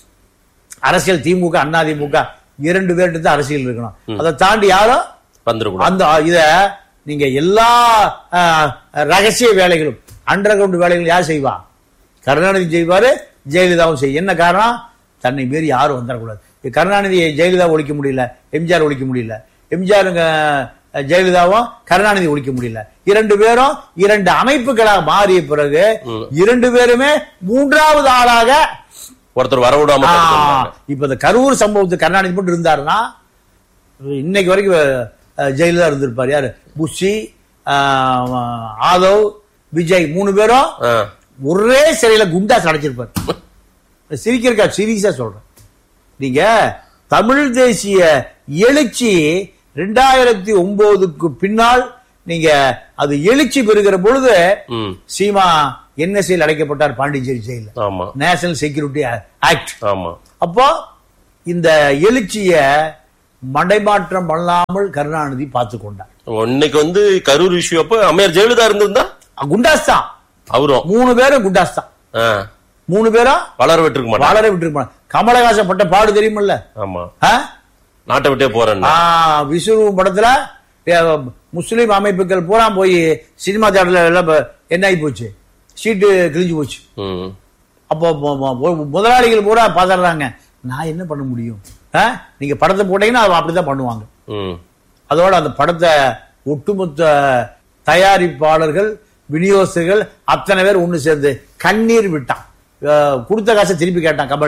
அரசியல் திமுக அண்ணா திமுக இரண்டு பேர்கிட்ட தான் அரசியல் இருக்கணும் அதை தாண்டி யாரும் வந்துடக்கூடாது அந்த இத நீங்க எல்லா அஹ், ரகசிய வேலைகளும் அண்டர் கிரவுண்ட் வேலைகள் யார் செய்வா கருணாநிதி செய்வாரு ஜெயலலிதாவும் செய்யும் என்ன காரணம் தன்னை மீறி யாரும் வந்துடக்கூடாது இப்ப கருணாநிதி ஜெயலலிதா ஒழிக்க முடியல எம்ஜிஆர் ஒழிக்க முடியல எம்ஜிஆர் ஜெயலலிதாவும் கருணாநிதி ஒழிக்க முடியல இரண்டு பேரும் இரண்டு அமைப்புகளாக மாறிய பிறகு இரண்டு பேருமே மூன்றாவது ஆளாக ஒருத்தர் வர விடாம ஆ, தடுத்திருந்தாங்க. இப்ப இந்த கரூர் சம்பவத்துக்கு கருணாநிதி மட்டும் இருந்தாருன்னா இன்னைக்கு வரைக்கும் அஹ், ஜெயலலிதா இருந்திருப்பார் யாரு புஷி ஆஹ், ஆதவ் விஜய் மூணு பேரும் ஆ. ஒரே சிறையில குண்டாஸ் அடைச்சிருப்பார் சிரிக்கிறக்கா சீரியஸா சொல்றேன் நீங்க தமிழ் தேசிய எழுச்சி ரெண்டாயிரத்தி ஒன்பதுக்கு பின்னால் நீங்க அது எழுச்சி பெறுகிற பொழுது ம். சீமா என்எஸ்ஐயில் அடைக்கப்பட்டார் பாண்டிச்சேரி ஜெயில ஆமா நேஷனல் செக்யூரிட்டி ஆக்ட் ஆமா அப்போ இந்த எழுச்சிய மடைமாற்றம் பண்ணாமல் கருணாநிதி பார்த்து கொண்டார் இன்னைக்கு வந்து கரூர் இஷ்யூ அப்ப அம்மையார் ஜெயலலிதா இருந்திருந்தா குண்டாஸ் தான் அவரும் மூணு பேரும் குண்டாஸ் தான் ஆ, மூணு பேரும் வளர விட்டுருக்க மாட்டாங்க வளர விட்டுருப்பாங்க கமலஹாசன் பட்ட பாடு தெரியுமில்ல ஆமா ஆ? நாட்டை விட்டே போறேன்னு ஆ, விஸ்வரூபம் படத்துல அஹ், முஸ்லிம் அமைப்புகள் பூரா போய் சினிமா தேட்டர்ல எல்லாம் இப்ப என்ன ஆகி போச்சு சீட்டு கிழிஞ்சு போச்சு ம். அப்போ மு- மு- முதலாளிகள் பூரா பாத்துறாங்க நான் என்ன பண்ண முடியும் ஆ? நீங்க படத்தை போட்டீங்கன்னா அவன் அப்படிதான் பண்ணுவாங்க ம். அதோட அந்த படத்தை ஒட்டுமொத்த தயாரிப்பாளர்கள் விநியோகஸ்தர்கள் அத்தனை பேர் ஒண்ணு சேர்ந்து கண்ணீர் விட்டான் அஹ் கொடுத்த காசை திருப்பி கேட்டான் கமல்கிட்ட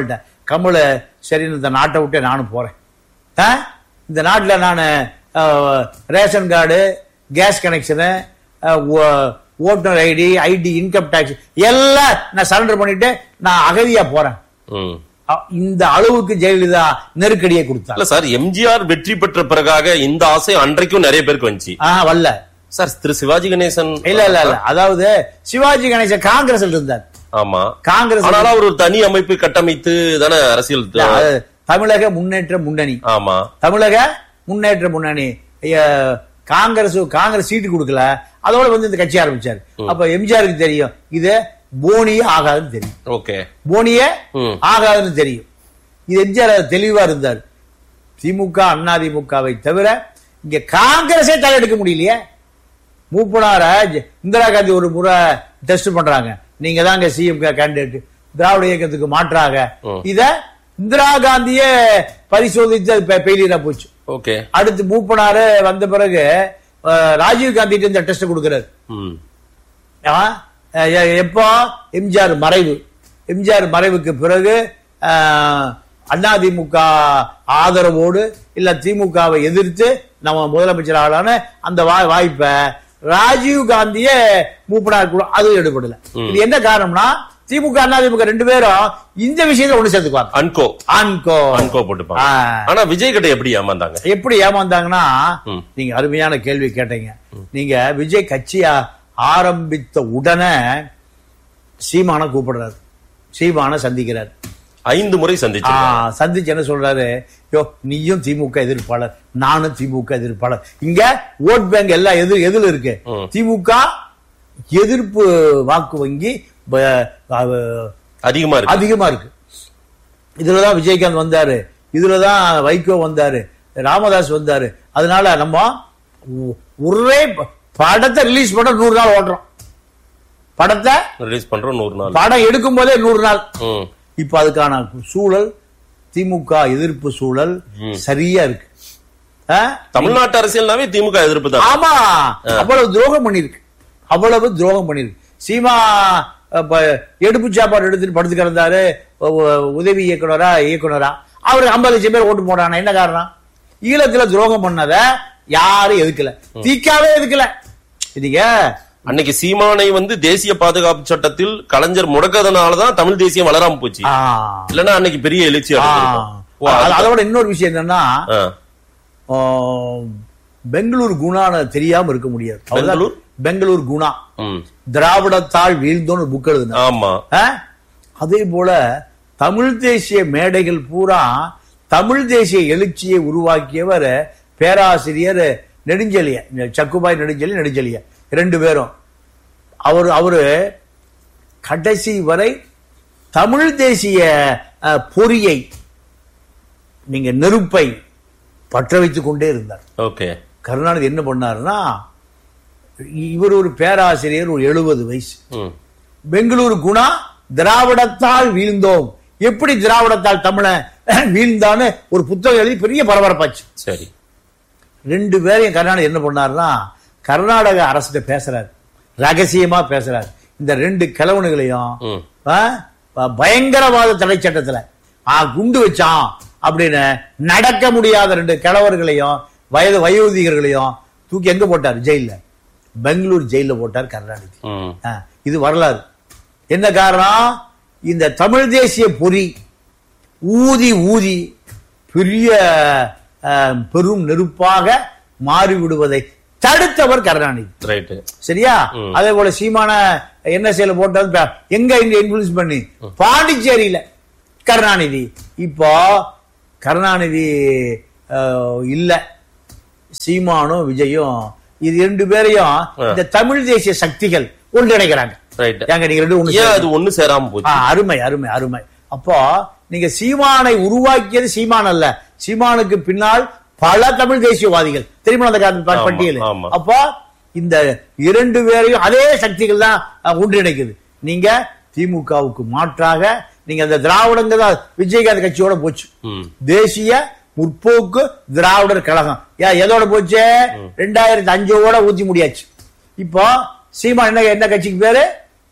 கமல சரின்னு இந்த நாட்டை விட்டே நானும் போறேன் ஆ? இந்த நாட்டில் நான் ரேஷன் கார்டு கேஸ் கனெக்ஷனு ஓட்டுநர் ஐடி ஐடி இன்கம் டாக்ஸ் எல்லாம் நான் சரண்டர் பண்ணிட்டு நான் அகதியா போறேன் ம். அ- இந்த அளவுக்கு ஜெயலலிதா நெருக்கடியை கொடுத்தா இல்ல சார் எம்ஜிஆர் வெற்றி பெற்ற பிறகாக இந்த ஆசை அன்றைக்கும் நிறைய பேருக்கு வந்துச்சு ஆ வரல சார் திரு சிவாஜி கணேசன் இல்ல இல்ல இல்ல அதாவது சிவாஜி கணேசன் காங்கிரஸ்ல இருந்தார் ஆமா காங்கிரஸ் ஆனாலும் அவர் ஒரு தனி அமைப்பு கட்டமைத்து தானே அரசியல் இல்ல, அது தமிழக முன்னேற்ற முன்னணி ஆமா தமிழக முன்னேற்ற முன்னணி ஐய, காங்கிரஸ் காங்கிரஸ் சீட்டு கொடுக்கல அதோட வந்து இந்த கட்சி ஆரம்பிச்சாரு அப்ப எம்ஜிஆருக்கு தெரியும் இது போனியே ஆகாதுன்னு தெரியும் ஓகே போனியே ம். ஆகாதுன்னு தெரியும் இது எம்ஜிஆர் அது தெளிவா இருந்தார் திமுக அதிமுகவை தவிர இங்க காங்கிரஸே தலையெடுக்க முடியலையே மூப்பனார ஜ- இந்திரா காந்தி ஒரு முறை டெஸ்ட் பண்றாங்க நீங்க தாங்க சிஎம் கேண்டிடேட் திராவிட இயக்கத்துக்கு மாற்றாக ம். இத இந்திரா காந்தியே பரிசோதித்து அது பெயிலியரா போச்சு ஓகே அடுத்து மூப்பனாரு வந்த பிறகு அஹ், ராஜீவ் காந்தி இந்த டெஸ்ட் கொடுக்கிறாரு ம் ஆ? அஹ் எ- எப்போ எம்ஜிஆர் மறைவு எம்ஜிஆர் மறைவுக்கு பிறகு அஹ், அதிமுக ஆதரவோடு இல்ல திமுகவை எதிர்த்து நம்ம முதலமைச்சர் ஆளான அந்த வா- வாய்ப்பை ராஜீவ் காந்தியே மூப்பனார் கூட அது எடுபடல இது என்ன காரணம்னா திமுக அதிமுக ரெண்டு பேரும் இந்த விஷயத்துல ஒண்ணு சேர்த்துக்குவாங்க அன்கோ ஆன்கோ அன்கோ போட்டுப்பாங்க ஆ. ஆனா விஜய் கிட்ட எப்படி ஏமாந்தாங்க எப்படி ஏமாந்தாங்கன்னா ம். நீங்க அருமையான கேள்வி கேட்டீங்க நீங்க விஜய் கட்சியா ஆரம்பித்த உடனே சீமான கூப்பிடுறாரு சீமான சந்திக்கிறார் ஐந்து முறை ஆ, சந்திச்சு சந்திச்சு என்ன சொல்றாரு யோ நீயும் திமுக எதிர்ப்பாளர் நானும் திமுக எதிர்ப்பாளர் இங்க ஓட் பேங்க் எல்லாம் எது எதுல இருக்கு ம். திமுக எதிர்ப்பு வாக்கு வங்கி ப- அஹ், அதிகமா இருக்கு அதிகமா இருக்கு இதுலதான் விஜயகாந்த் வந்தாரு இதுலதான் வைகோ வந்தாரு ராமதாஸ் வந்தாரு அதனால நம்ம ஒ- ஒரே ப- படத்தை ரிலீஸ் பண்ண நூறு நாள் ஓட்டுறோம் படத்தை ரிலீஸ் பண்றோம் நூறு நாள் படம் எடுக்கும் போதே நூறு நாள் ம். இப்ப அதுக்கான சூழல் திமுக எதிர்ப்பு சூழல் சரியா இருக்கு ஆ? தமிழ்நாட்டு அரசியல்னாவே திமுக எதிர்ப்பு தான் ஆமா அவ்வளவு துரோகம் பண்ணிருக்கு அவ்வளவு துரோகம் பண்ணிருக்கு சீமா இப்ப எடுப்பு சாப்பாடு எடுத்துட்டு படுத்து கிடந்தாரு உ- உ- உதவி இயக்குனரா இயக்குனரா அவரு ஐம்பது லட்சம் பேர் ஓட்டு போடானா என்ன காரணம் ஈழத்துல துரோகம் பண்ணத யாரும் எதுக்கல தீக்காவே எதுக்கல இதுங்க அன்னைக்கு சீமானை வந்து தேசிய பாதுகாப்பு சட்டத்தில் கலைஞர் முடக்கதனாலதான் தமிழ் தேசியம் வளராம போச்சு ஆ, இல்லன்னா அன்னைக்கு பெரிய எழுச்சி ஆ. அடைஞ்சிருக்கும். ஓ, அது- அது- அதோட இன்னொரு விஷயம் என்னன்னா ஆ. ஆ, பெங்களூர் குணான தெரியாம இருக்க முடியாது அவர்தான் பெங்களூர்? பெங்களூர் குணா ம். திராவிடத்தாள் வீழ்ந்தோன்னு புக் எழுதுன ஆமா அதே போல தமிழ் தேசிய மேடைகள் பூரா தமிழ் தேசிய எழுச்சியை உருவாக்கியவர் பேராசிரியர் நெடுஞ்செலிய சக்குபாய் நெடுஞ்செலி நெடுஞ்செலிய ரெண்டு பேரும் அவர் அவரு கடைசி வரை தமிழ் தேசிய அஹ், பொறியை நீங்க நெருப்பை பற்ற வைத்துக் கொண்டே இருந்தார் ஓகே கருணாநிதி என்ன பண்ணாருன்னா இவர் ஒரு பேராசிரியர் ஒரு எழுபது வயசு ம். பெங்களூரு குணா திராவிடத்தால் வீழ்ந்தோம் எப்படி திராவிடத்தால் தமிழ வீழ்ந்தான்னு ஒரு புத்தகம் எழுதி பெரிய பரபரப்பாச்சு சரி ரெண்டு பேரையும் கருணாநிதி என்ன பண்ணாருன்னா கர்நாடக அரசிட்ட பேசுறாரு ரகசியமா பேசுறாரு இந்த ரெண்டு கிழவனுகளையும் ம். ஆ, ப- பயங்கரவாத தடை சட்டத்துல ஆ, குண்டு வச்சான் அப்படின்னு நடக்க முடியாத ரெண்டு கிழவர்களையும் வயது வயோதிகர்களையும் தூக்கி எங்க போட்டார் ஜெயில பெங்களூர் ஜெயில போட்டார் கருணாநிதி ம். ஆ, இது வரலாறு என்ன காரணம் இந்த தமிழ் தேசிய பொறி ஊதி ஊதி பெரிய ஆ, பெரும் நெருப்பாக மாறிவிடுவதை தடுத்தவர் கருணாநிதி ரைட்டு சரியா அதே போல சீமான என்ன செயல போட்டது ப- எங்க இங்க இன்ஃபுளுஸ் பண்ணி பாண்டிச்சேரியில கருணாநிதி இப்போ கருணாநிதி அஹ், இல்ல சீமானும் விஜயும் இது ரெண்டு பேரையும் இந்த தமிழ் தேசிய சக்திகள் ஒன்றிணைக்கிறாங்க ரைட் ஏங்க நீங்க ரெண்டு ஒண்ணு ஏன் அது ஒண்ணு சேராம ஆ, போச்சு அருமை அருமை அருமை அப்போ நீங்க சீமானை உருவாக்கியது சீமான் அல்ல சீமானுக்கு பின்னால் பல தமிழ் தேசியவாதிகள் தெரியுமா அந்த கா- ப- ஆமா, பட்டியல் ஆமா. அப்போ இந்த இரண்டு பேரையும் அதே சக்திகள் தான் அஹ், ஒன்றிணைக்குது நீங்க திமுகவுக்கு மாற்றாக நீங்க அந்த திராவிடங்க தான் விஜயகாந்த் கட்சியோட போச்சு ம். தேசிய முற்போக்கு திராவிடர் கழகம் ஏன் எதோட போச்சு ரெண்டாயிரத்தி அஞ்சோட ஊத்தி முடியாச்சு இப்போ சீமா என்ன என்ன கட்சிக்கு பேரு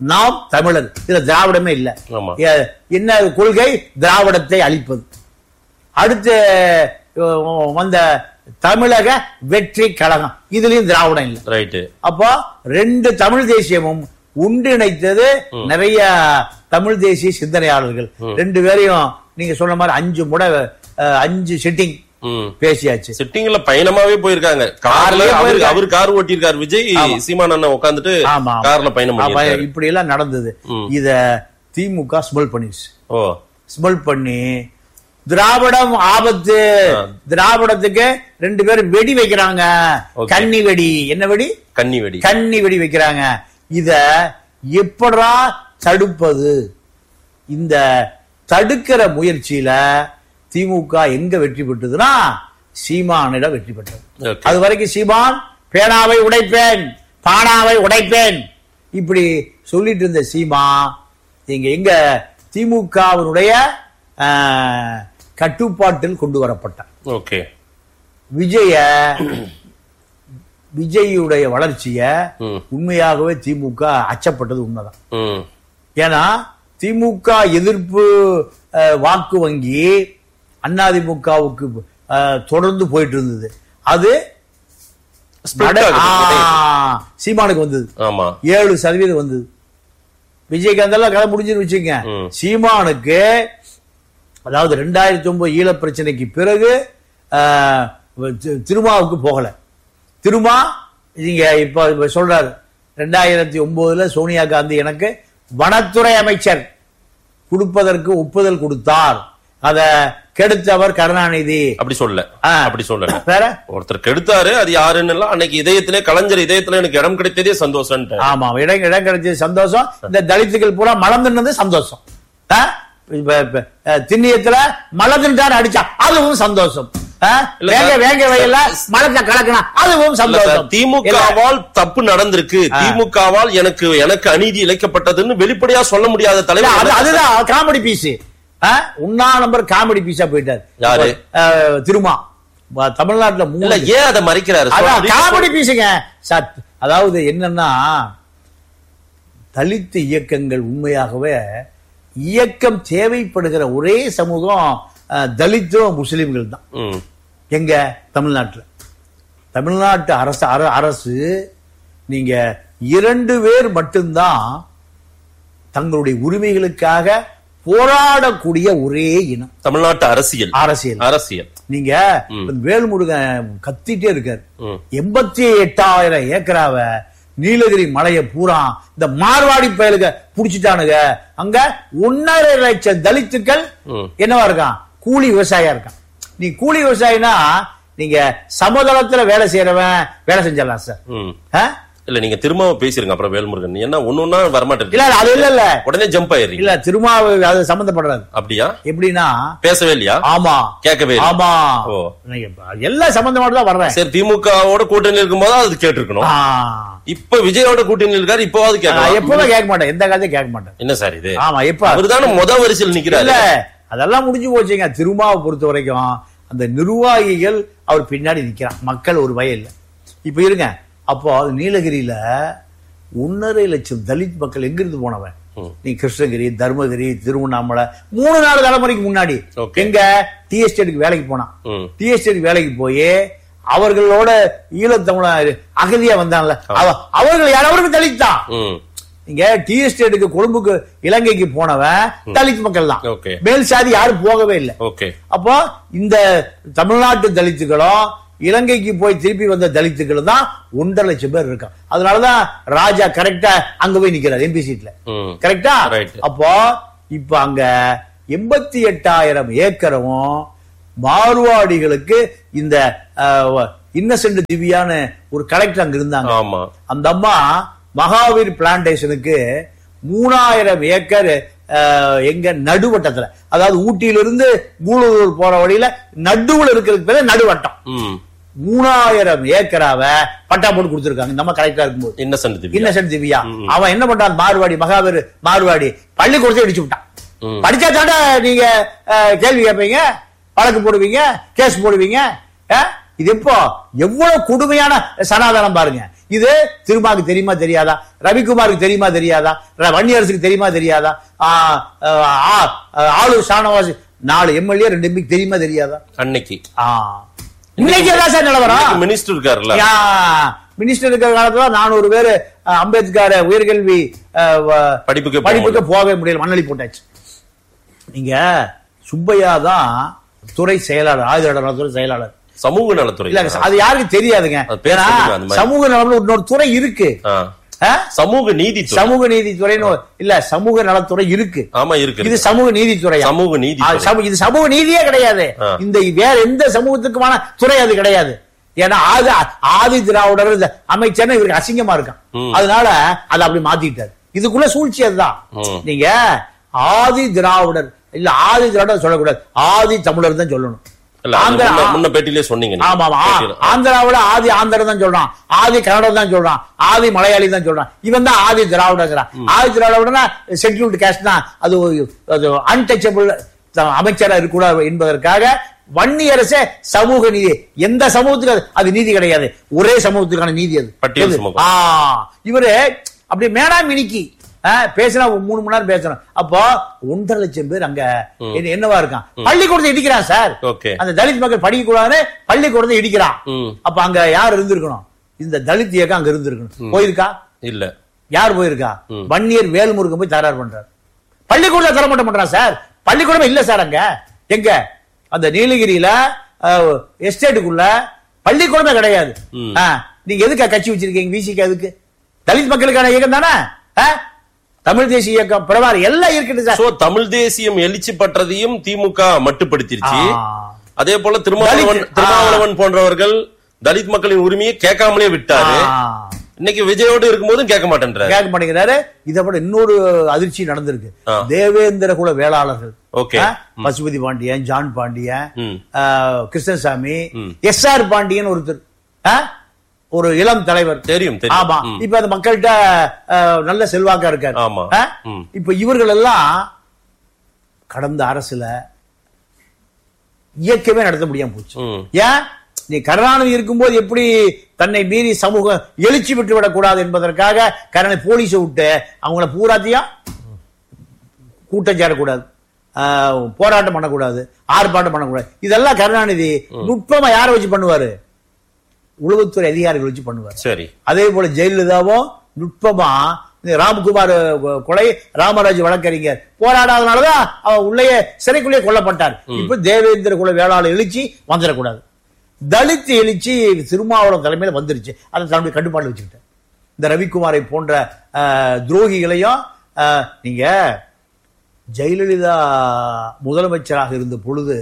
நாம் தமிழர் இதுல திராவிடமே இல்ல ஆமா. ஏ- என்ன கொள்கை திராவிடத்தை அழிப்பது அடுத்து அஹ், வந்த தமிழக வெற்றி கழகம் இதுலயும் திராவிடம் இல்லை ரைட்டு அப்போ ரெண்டு தமிழ் தேசியமும் ஒன்றிணைத்தது நிறைய தமிழ் தேசிய சிந்தனையாளர்கள் ரெண்டு பேரையும் நீங்க சொன்ன மாதிரி அஞ்சு முறை அஹ், அஞ்சு சிட்டிங் ம் பேசியாச்சு சிட்டிங்ல பயணமாவே போயிருக்காங்க கார்ல கார்லயே அவரு போயிருக்காங்க. அவர் கார் ஓட்டியிருக்காரு விஜய் சீமான் அண்ணன் உட்காந்துட்டு ஆமா கார்ல பயணம் ஆமா, பண்ணியிருக்காரு இப்படி எல்லாம் நடந்தது ம். இத திமுக ஸ்மெல் பண்ணிச்சு ஓ ஸ்மெல் பண்ணி திராவிடம் ஆபத்து ஆ. திராவிடத்துக்கு ரெண்டு பேரும் வெடி வைக்கிறாங்க Okay. கன்னி வெடி என்ன வெடி கன்னி வெடி கன்னி வெடி வைக்கிறாங்க இத எப்படா தடுப்பது இந்த தடுக்கிற முயற்சியில திமுக எங்க வெற்றி பெற்றதுன்னா சீமானிடம் வெற்றி பெற்றது Okay. அது வரைக்கும் சீமான் பேனாவை உடைப்பேன் பானாவை உடைப்பேன் இப்படி சொல்லிட்டு இருந்த சீமா இங்க எங்க திமுகவினுடைய கட்டுப்பாட்டில் கொண்டு வரப்பட்டார் ஓகே விஜய விஜயுடைய வளர்ச்சிய ம். உண்மையாகவே திமுக அச்சப்பட்டது உண்மைதான் ம் ஏன்னா திமுக எதிர்ப்பு அஹ், வாக்கு வங்கி அதிமுகவுக்கு அஹ், தொடர்ந்து போயிட்டு இருந்தது அது Split நட- ஆகுது. ஆ, சீமானுக்கு வந்தது ஆமா ஏழு சதவீதம் வந்தது விஜயகாந்த் எல்லாம் கதை முடிஞ்சுன்னு வச்சுங்க ம். சீமானுக்கு அதாவது ரெண்டாயிரத்தி ஒன்பது ஈழ பிரச்சனைக்கு பிறகு ஆஹ், தி- திருமாவுக்கு போகல திருமா நீங்க இப்ப இப்ப சொல்றாரு ரெண்டாயிரத்தி ஒன்பதுல சோனியா காந்தி எனக்கு வனத்துறை அமைச்சர் கொடுப்பதற்கு ஒப்புதல் கொடுத்தார் அத கெடுத்தவர் கருணாநிதி அப்படி சொல்ல ஆ. அப்படி சொல்லல வேற ஒருத்தர் கெடுத்தாரு அது யாருன்னு எல்லாம் அன்னைக்கு இதயத்திலே கலைஞர் இதயத்துல எனக்கு இடம் கிடைத்ததே சந்தோஷம் ஆமா இடம் இடம் கிடைச்சது சந்தோஷம் இந்த தலித்துகள் பூரா மலர்ந்துனது சந்தோஷம் ஆ? இப்ப- இப்ப, அஹ், திண்ணியத்துல மலர்ந்துட்டான் அடிச்சா அதுவும் சந்தோஷம் ஆ? இல்ல வேங்க சார். வேங்க வயல்ல மலத்தை கலக்கினா அதுவும் சந்தோஷம் இல்ல, திமுகவால் தப்பு நடந்திருக்கு திமுகவால் எனக்கு எனக்கு அநீதி இழைக்கப்பட்டதுன்னு வெளிப்படையா சொல்ல முடியாத இல்ல, தலைவர் அது- அதுதான் காமெடி பீஸ் உன்னா நம்பர் காமெடி பீஸா போயிட்டாரு யாரு? அஹ், திருமா வ- தமிழ்நாட்டுல இல்ல மூணு ஏன் அதை மறைக்கிறாரு அதான் காமெடி பீஸுங்க சத் அதாவது என்னன்னா தலித்து இயக்கங்கள் உண்மையாகவே இயக்கம் தேவைப்படுகிற ஒரே சமூகம் அஹ், தலித்தும் முஸ்லிம்கள் தான் ம், எங்க தமிழ்நாட்டுல தமிழ்நாட்டு அரசு அர- அரசு நீங்க இரண்டு பேர் மட்டும்தான் தங்களுடைய உரிமைகளுக்காக போராடக்கூடிய ஒரே இனம் தமிழ்நாட்டு அரசியல் அரசியல் அரசியல் நீங்க வேல்முருகன் கத்திட்டே இருக்காரு ம். எண்பத்தி எட்டாயிரம் ஏக்கராவ நீலகிரி மலையை பூரா இந்த மார்வாடி பயலுக புடிச்சிட்டானுங்க அங்க ஒன்னரை லட்சம் தலித்துக்கள் ம். என்னவா இருக்கான் கூலி விவசாயியா இருக்கான் நீ கூலி விவசாயினா நீங்க சமதளத்துல வேலை செய்யறவன் வேலை செஞ்சிடலாம் சார் ம். ஆ? இல்ல நீங்க திரும்பவும் பேசிருங்க அப்புறம் வேல்முருகன் என்ன ஒண்ணு ஒன்னா வரமாட்டேன் இல்ல இல்ல, அது இல்ல இல்ல உடனே ஜம்ப் ஆயிடுறீங்க இல்ல திருமாவு அது சம்பந்தப்படுறாது அப்படியா எப்படின்னா பேசவே இல்லையா ஆமா கேட்கவே இல்ல. ஆமா ஓ. நீங்க எல்லாம் சம்பந்தமாட்டு தான் வர்றேன் சரி திமுகவோட கூட்டணி இருக்கும்போது அது கேட்டிருக்கணும் ஆ. இப்ப விஜயோட கூட்டணி இருக்காரு இப்பவாது நான் கேட்கலாம் எப்பவுமே கேட்க மாட்டேன் எந்த காலத்தையும் கேட்க மாட்டேன் என்ன சார் இது ஆமா எப்ப அவர்தானே முத வரிசையில் இல்ல நிக்கிறாரு அதெல்லாம் முடிஞ்சு போச்சுங்க திருமாவை பொறுத்த வரைக்கும் அந்த நிர்வாகிகள் அவர் பின்னாடி நிக்கிறான் மக்கள் ஒரு வயல்ல இப்ப இருங்க அப்போ அது நீலகிரியில ஒன்னரை லட்சம் தலித் மக்கள் எங்கிருந்து போனவன் ம். நீ கிருஷ்ணகிரி தர்மகிரி திருவண்ணாமலை மூணு நாலு தலைமுறைக்கு முன்னாடி Okay. எங்க டி எஸ்டேட்டுக்கு வேலைக்கு போனான் ம். டி எஸ்டேட்டுக்கு வேலைக்கு போய் அவர்களோட ஈழத்தமிழ அகதியா வந்தான்ல அவ- அவர்கள் யாராவது தலித்தான் ம் இங்க டி எஸ்டேட்டுக்கு கொழும்புக்கு இலங்கைக்கு போனவன் தலித் மக்கள் தான் Okay. மேல் சாதி யாரும் போகவே இல்லை ஓகே அப்போ இந்த தமிழ்நாட்டு தலித்துகளும் இலங்கைக்கு போய் திருப்பி வந்த தலித்துகளும் தான் ஒன்றரை லட்சம் பேர் இருக்கான் அதனாலதான் ராஜா கரெக்டா அங்க போய் நிக்கிறார் எம்பி சீட்ல ம் கரெக்டா Right. அப்போ இப்ப அங்க எண்பத்தி எட்டாயிரம் ஏக்கரும் மார்வாடிகளுக்கு இந்த இன்னசென்ட் திவ்யான்னு ஒரு கலெக்டர் அங்க இருந்தாங்க ஆமா அந்த அம்மா மகாவீர் பிளான்டேஷனுக்கு மூணாயிரம் ஏக்கர் அஹ், எங்க நடுவட்டத்துல அதாவது ஊட்டியிலிருந்து மூலூர் போற வழியில நடுவுல இருக்கிறதுக்கு பேரு நடுவட்டம் ம் மூணாயிரம் ஏக்கராவ பட்டா போட்டு கொடுத்திருக்காங்க இந்த அம்மா கரெக்டா இருக்கும்போது இன்னசென்ட் திவ்யா இன்னசென்ட் திவ்யா அவன் என்ன பண்றான் மார்வாடி மகாவீர் மார்வாடி பள்ளிக்கூடத்தை இடிச்சு விட்டான் ம். படிச்சா தாண்டா நீங்க அஹ், கேள்வி கேட்பீங்க வழக்கு போடுவீங்க கேஸ் போடுவீங்க அஹ்? இது எப்போ எவ்வளவு கொடுமையான சனாதனம் பாருங்க இது திருமாக்கு தெரியுமா தெரியாதா ரவிக்குமாருக்கு தெரியுமா தெரியாதா ர- வன்னியரசுக்கு தெரியுமா தெரியாதா ஆ, ஆ, ஆ, ஆளூர் ஷானவாஸ் நாலு எம்எல்ஏ ரெண்டு எம்பி தெரியுமா தெரியாதா அன்னைக்கு ஆ. இன்னைக்கு ஏதான் சார் நிலவரம் மினிஸ்டர் இருக்காருல்ல யா, மினிஸ்டர் இருக்கிற காலத்துல நானூறு பேர் அம்பேத்கர் உயர்கல்வி அஹ், வ- படிப்புக்கு போக படிப்புக்கு போகவே முடியல மண்ணளி போட்டாச்சு நீங்க சுப்பையா தான் துறை செயலாளர் ஆயுத துறை செயலாளர் சமூக நலத்துறை இல்ல அது யாருக்கு தெரியாதுங்க அது பேர் ஏன்னா, சொல்லுங்க, அந்த மாதிரி. சமூக நலம்னு இன்னொரு துறை இருக்கு ஆ. ஆ? சமூக நீதித்துறை சமூக நீதித்துறைன்னு ஒரு- இல்ல சமூக நலத்துறை இருக்கு ஆமா இருக்கு இது சமூக நீதித்துறை சமூக நீதித்துறை இது சமூக நீதியே கிடையாது ஆ. இந்த வேற எந்த சமூகத்துக்குமான துறை அது கிடையாது ஏன்னா ஆதி ஆதி திராவிடர் இந்த அமைச்சர்னு இவருக்கு அசிங்கமா இருக்கான் ம். அதனால அதை அப்படி மாத்திட்டாரு இதுக்குள்ள சூழ்ச்சி அதுதான் ம். நீங்க ஆதி திராவிடர் இல்ல ஆதி திராவிடர் சொல்லக்கூடாது ஆதி தமிழர் தான் சொல்லணும் இல்ல அது ஆந்திரா- முன்ன- முன்ன பேட்டிலே சொன்னீங்க நீங்க. ஆமா ஆமா பேட்டியில. ஆந்திராவில ஆதி ஆந்திரா தான் சொல்றான் ஆதி கன்னடம் தான் சொல்றான் ஆதி மலையாளி தான் சொல்றான் இவன் தான் ஆதி திராவிடங்கிறான் ஆதி திராவிடனா ஷெட்யூல்டு கேஸ்ட் தான் அது ஒரு- அது அன்டச்சபிள் அமைச்சரா இருக்கக்கூடாது என்பதற்காக வன்னி அரசே சமூக நீதி எந்த சமூகத்துக்கு அது- அது நீதி கிடையாது ஒரே சமூகத்துக்கான நீதி அது பட்டியல் எது? சமூகம். ஆ, இவரு அப்படி மேடா மினிக்கி ஆ, பேசினா ஒரு மூணு மணி நேரம் பேசணும் அப்போ ஒன்றரை லட்சம் பேர் அங்க என்ன- என்னவா இருக்கான் பள்ளிக்கூடத்தை இடிக்கிறான் சார் Okay. அந்த தலித் மக்கள் படிக்க கூடாதுன்னு பள்ளிக்கூடத்தை இடிக்கிறான் ம். அப்ப அங்க யார் இருந்திருக்கணும் இந்த தலித் இயக்கம் அங்க இருந்திருக்கணும் போயிருக்கா இல்ல யார் போயிருக்கா வன்னியர் வேல்முருகன் போய் தகராறு பண்றாரு பள்ளிக்கூடத்தை தர மாட்ட பண்றான் சார் பள்ளிக்கூடம் இல்ல சார் அங்க எங்க அந்த நீலகிரியில அஹ், எஸ்டேட்டுக்குள்ள பள்ளிக்கூடமே கிடையாது ம். ஆ, நீங்க எதுக்கா கட்சி வச்சிருக்கீங்க விசிக்கு அதுக்கு தலித் மக்களுக்கான இயக்கம் தானே ஆ? தமிழ் தேசிய இயக்கம் பிரபார் எல்லாம் இருக்குது சார் சோ தமிழ் தேசியம் எழுச்சி பற்றதையும் திமுக மட்டுப்படுத்திருச்சு ஆ. அதே போல திருமாவளவன் தலித், ஆ. திருமாவளவன் போன்றவர்கள் தலித் மக்களின் உரிமையை கேட்காமலே விட்டாரு ஆ. இன்னைக்கு விஜயோடு இருக்கும்போதும் கேட்க மாட்டேன்றாரு கேட்க மாட்டேங்கிறாரு இதை விட இன்னொரு அதிர்ச்சி நடந்திருக்கு ஆ. தேவேந்திர குல வேளாளர்கள் Okay. ஆ? பசுபதி பாண்டியன் ஜான் பாண்டியன் ம். ஆ, கிருஷ்ணசாமி ம். எஸ் ஆர் பாண்டியன் ஒருத்தர் ஆ? ஒரு இளம் தலைவர் தெரியும், தெரியும். ஆமா ம். இப்ப அந்த மக்கள்கிட்ட ஆ, நல்ல செல்வாக்கா இருக்காரு ஆமா. ஆ? ம். இப்ப இவர்கள் எல்லாம் கடந்த அரசுல இயக்கமே நடத்த முடியாம போச்சு ம். ஏன் நீ கருணாநிதி இருக்கும்போது எப்படி தன்னை மீறி சமூகம் எழுச்சி விட்டு விடக்கூடாது என்பதற்காக கருணை போலீஸை விட்டு அவங்கள பூராத்தையும் கூட்டம் சேரக்கூடாது ஆஹ், போராட்டம் பண்ணக்கூடாது ஆர்ப்பாட்டம் பண்ணக்கூடாது இதெல்லாம் கருணாநிதி நுட்பமா யாரை வச்சு பண்ணுவாரு உளவுத்துறை அதிகாரிகள் வச்சு பண்ணுவார் சரி அதே போல ஜெயலலிதாவும் நுட்பமா இந்த ராம்குமார் அஹ், கொலை ராமராஜ் வழக்கறிஞர் போராடாதனாலதான் அவர் உள்ளேயே சிறைக்குள்ளே கொல்லப்பட்டார் இப்ப தேவேந்திர குல வேளாளர் எழுச்சி வந்துடக்கூடாது தலித் எழுச்சி திருமாவளவன் தலைமையில வந்துருச்சு அதை தன்னுடைய கட்டுப்பாடு வச்சுக்கிட்டேன் இந்த ரவிக்குமாரை போன்ற அஹ், துரோகிகளையும் அஹ், நீங்க ஜெயலலிதா முதலமைச்சராக இருந்த பொழுது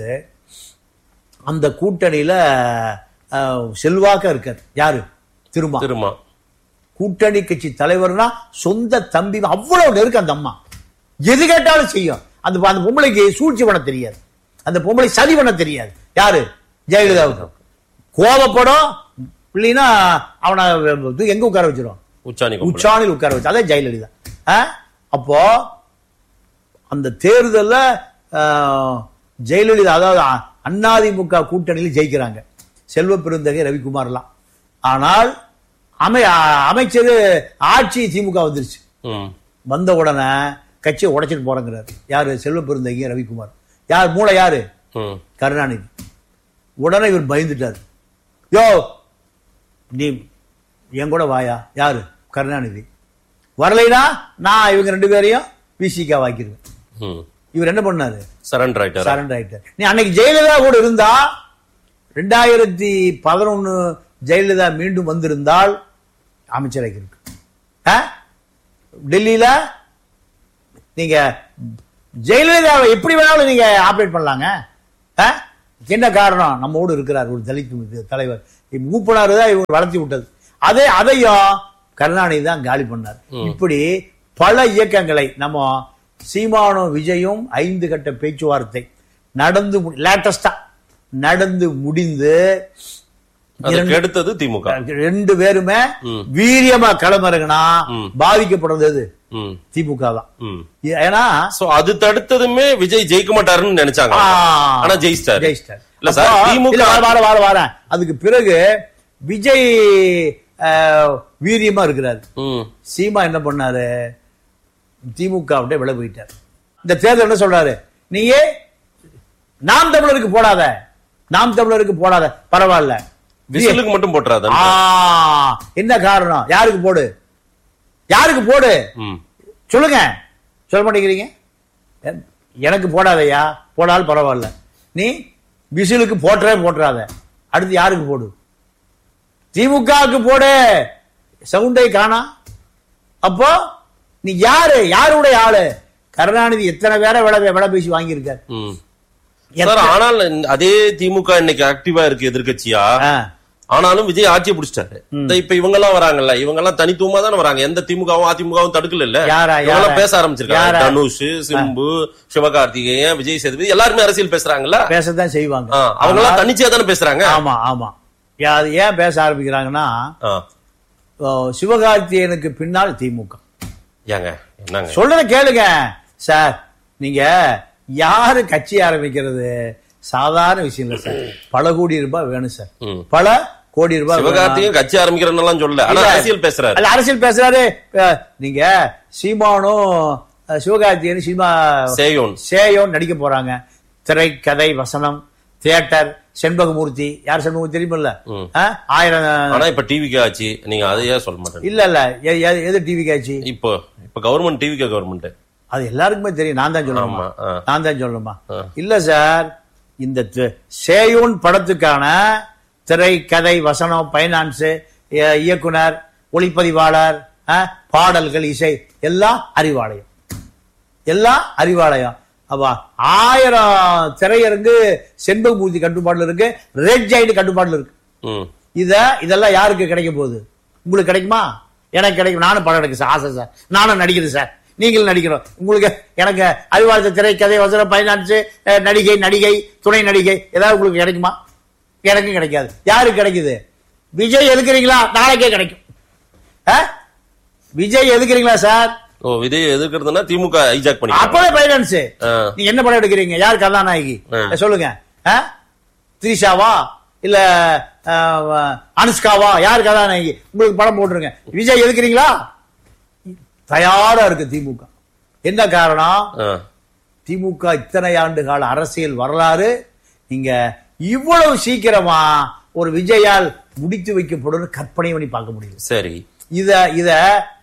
அந்த கூட்டணியில அஹ், செல்வாக்கா இருக்கார் யாரு திருமா திருமா கூட்டணி கட்சி தலைவர்னா சொந்த தம்பி அவ்வளவு நெருக்கம் அந்த அம்மா எது கேட்டாலும் செய்யும் அந்த அந்த பொம்பளைக்கு சூழ்ச்சி பண்ண தெரியாது அந்த பொம்பளை சதி பண்ண தெரியாது யாரு ஜெயலலிதாவுக்கு கோபப்படும் இல்லைன்னா அவனை தூக்கி எங்க உட்கார வச்சிடும் உச்சாணி கொம்புல. உச்சாணியில் உட்கார வச்சு அதே ஜெயலலிதா ஆ? அப்போ அந்த தேர்தல்ல ஆ, ஜெயலலிதா அதாவது அ- அதிமுக கூட்டணியில் ஜெயிக்கிறாங்க செல்வ பெருந்தகை ரவிக்குமார்லாம் ஆனால் அமை அ- அமைச்சர் ஆட்சி திமுக வந்துருச்சு ம். வந்த உடனே கட்சியை உடைச்சிட்டு போறேங்கிறாரு யாரு செல்வ பெருந்தகை ரவிக்குமார் யார் மூளை யாரு ம். கருணாநிதி உடனே இவர் பயந்துட்டார் யோ நீ என் கூட வாயா யாரு கருணாநிதி வரலைனா நான் இவங்க ரெண்டு பேரையும் விசிகா வாக்கிடுவேன் ம். இவர் என்ன பண்ணாரு சரண்டர் ஆயிட்டாரு சரண்டர் ஆயிட்டார் நீ அன்னைக்கு ஜெயலலிதா கூட இருந்தா ரெண்டாயிரத்தி பதினொன்னு ஜெயலலிதா மீண்டும் வந்திருந்தால் அமைச்சராக இருக்கு ஆ? டெல்லியில நீங்க ஜெயலலிதாவை எப்படி வேணாலும் நீங்க ஆபரேட் பண்ணலாங்க ஆ? என்ன காரணம் நம்மோடு இருக்கிறார் ஒரு தலித் தலைவர் மூப்பனாரு தான் இவங்க வளர்த்தி விட்டது அதே அதையும் கருணாநிதி தான் காலி பண்ணார் இப்படி பல இயக்கங்களை நம்ம சீமானும் விஜயும் ஐந்து கட்ட பேச்சுவார்த்தை நடந்து லேட்டஸ்டா நடந்து முடிந்து அதுக்கு அடுத்தது திமுக ரெண்டு பேருமே ம். வீரியமா களமிறங்கினா ம். பாதிக்கப்படுறது ம். திமுக தான் ம். ஏன்னா சோ அது தடுத்ததுமே விஜய் ஜெயிக்க மாட்டாருன்னு நினைச்சாங்க ஆ, ஆனா ஜெயிச்சிட்டாரு ஜெயிச்சிட்டாரு. இல்ல சார் அப்போ, திமுக இல்ல, வார, வார, வார, வாரேன். அதுக்கு பிறகு விஜய் அஹ், வீரியமா இருக்கிறாரு ம் சீமா என்ன பண்ணாரு திமுக விட்டு விலை போயிட்டார் இந்த தேர்தல் என்ன சொல்றாரு நீயே நாம் தமிழருக்கு போடாத நாம் தமிழருக்கு போடாத பரவாயில்ல விசிலுக்கு மட்டும் போட்டுறாத ஆ, என்ன காரணம் யாருக்கு போடு யாருக்கு போடு ம் சொல்லுங்க சொல்ல மாட்டேங்கிறீங்க எ- எனக்கு போடாதயா போடாலும் பரவாயில்ல நீ விசிலுக்கு போட்டுறே போட்டுறாத அடுத்து யாருக்கு போடு திமுகவுக்கு போடு சவுண்டை காணா அப்போ நீ யாரு யாருடைய ஆளு கருணாநிதி எத்தனை பேரை விட விட பேசி வாங்கியிருக்காரு ம் எத்தனை- சார் ஆனால் அதே திமுக இன்னைக்கு ஆக்டிவா இருக்கு எதிர்க்கட்சியா ஆ, ஆனாலும் விஜய் ஆட்சியை பிடிச்சிட்டாரு இந்த இப்ப இவங்க எல்லாம் வராங்கல்ல இவங்க எல்லாம் தனித்துவமா தானே வராங்க எந்த திமுகவும் அதிமுகவும் தடுக்கல இல்ல யாரா, இவங்க எல்லாம் யாரா? பேச ஆரம்பிச்சிருக்காங்க யாரா? தனுஷ் சிம்பு சிவகார்த்திகேயன் விஜய் சேதுபதி எல்லாருமே அரசியல் பேசுறாங்கல்ல பேசத்தான் செய்வாங்க ஆ, அவங்க எல்லாம் தன்னிச்சையா தானே பேசுறாங்க ஆமா ஆமா யா- அது ஏன் பேச ஆரம்பிக்கிறாங்கன்னா ஆ, ஓ, சிவகார்த்தியனுக்கு பின்னால் திமுக ஏங்க என்னங்க சொல்றத கேளுங்க சார் நீங்க யாரு கட்சி ஆரம்பிக்கிறது சாதாரண விஷயம் இல்ல சார் பல கோடி ரூபாய் வேணும் சார் ம். பல கோடி ரூபாய் வேணும். சிவகார்த்திகேயன் கட்சி ஆரம்பிக்கிறேன்னு சொல்ல ஆனா இல்ல. அரசியல் பேசுறாரு அல்ல, அரசியல் பேசுறாரு அஹ், நீங்க சீமானும் அஹ், சிவகார்த்தியனும் சினிமா சேயோன் சேயோன் நடிக்க போறாங்க திரை கதை வசனம் தியேட்டர் செண்பகமூர்த்தி யார் செண்பகமூர்த்தி தெரியுமில்ல ம். அஹ், ஆயிரம் ஆனா இப்ப டிவிக்கு ஆச்சு நீங்க அதையே சொல்ல மாட்டேங்க இல்ல இல்ல எ- எ- எது டிவி காட்சி இப்போ இப்ப கவர்மெண்ட் டிவிக்கு கவர்மெண்ட் அது எல்லாருக்குமே தெரியும் நான் தான் சொல்லணுமா ஆமா, ஆ. நான் தான் சொல்லணுமா ஆ. இல்ல சார் இந்த தி- சேயோன் படத்துக்கான திரை கதை வசனம் பைனான்ஸ் இயக்குனர் ஒளிப்பதிவாளர் ஆ, பாடல்கள் இசை எல்லாம் அறிவாலயம் எல்லாம் அறிவாலயம் அப்ப ஆயிரம் திரையரங்கு செண்பகமூர்த்தி கட்டுப்பாடுல இருக்கு ரெட் ஜெயிண்ட் கட்டுப்பாடுல இருக்கு ம் இத இதெல்லாம் யாருக்கு கிடைக்க போகுது உங்களுக்கு கிடைக்குமா எனக்கு கிடைக்கும் நானும் படம் எடுக்க சார் ஆசை சார் நானும் நடிக்கிறேன் சார் நீங்களும் நடிக்கிறோம் உங்களுக்கு எனக்கு அறிவாளத்த திரைக்கதை வசனம் பைனான்ஸ் நடிகை நடிகை துணை நடிகை ஏதாவது உங்களுக்கு கிடைக்குமா எனக்கும் கிடைக்காது யாருக்கு கிடைக்குது விஜய் எதுக்குறீங்களா நாளைக்கே கிடைக்கும் ஆ? விஜய் எதுக்குறீங்களா சார் ஓ விஜய் எதிர்க்கிறதுனா திமுக ஹைஜாக் பண்ணி அப்பவே பைனான்ஸ் ஆ. நீங்க என்ன படம் எடுக்கிறீங்க யார் கதாநாயகி ஆ. சொல்லுங்க ஆ? த்ரிஷாவா இல்ல ஆ, அனுஷ்காவா யார் கதாநாயகி உங்களுக்கு படம் போட்டுருங்க விஜய் எதுக்குறீங்களா தயாரா இருக்கு திமுக என்ன காரணம் திமுக இத்தனை ஆண்டு கால அரசியல் வரலாறு நீங்க இவ்வளவு சீக்கிரமா ஒரு விஜயால் முடித்து வைக்கப்படும் கற்பனை பண்ணி பார்க்க முடியும் சரி இத இத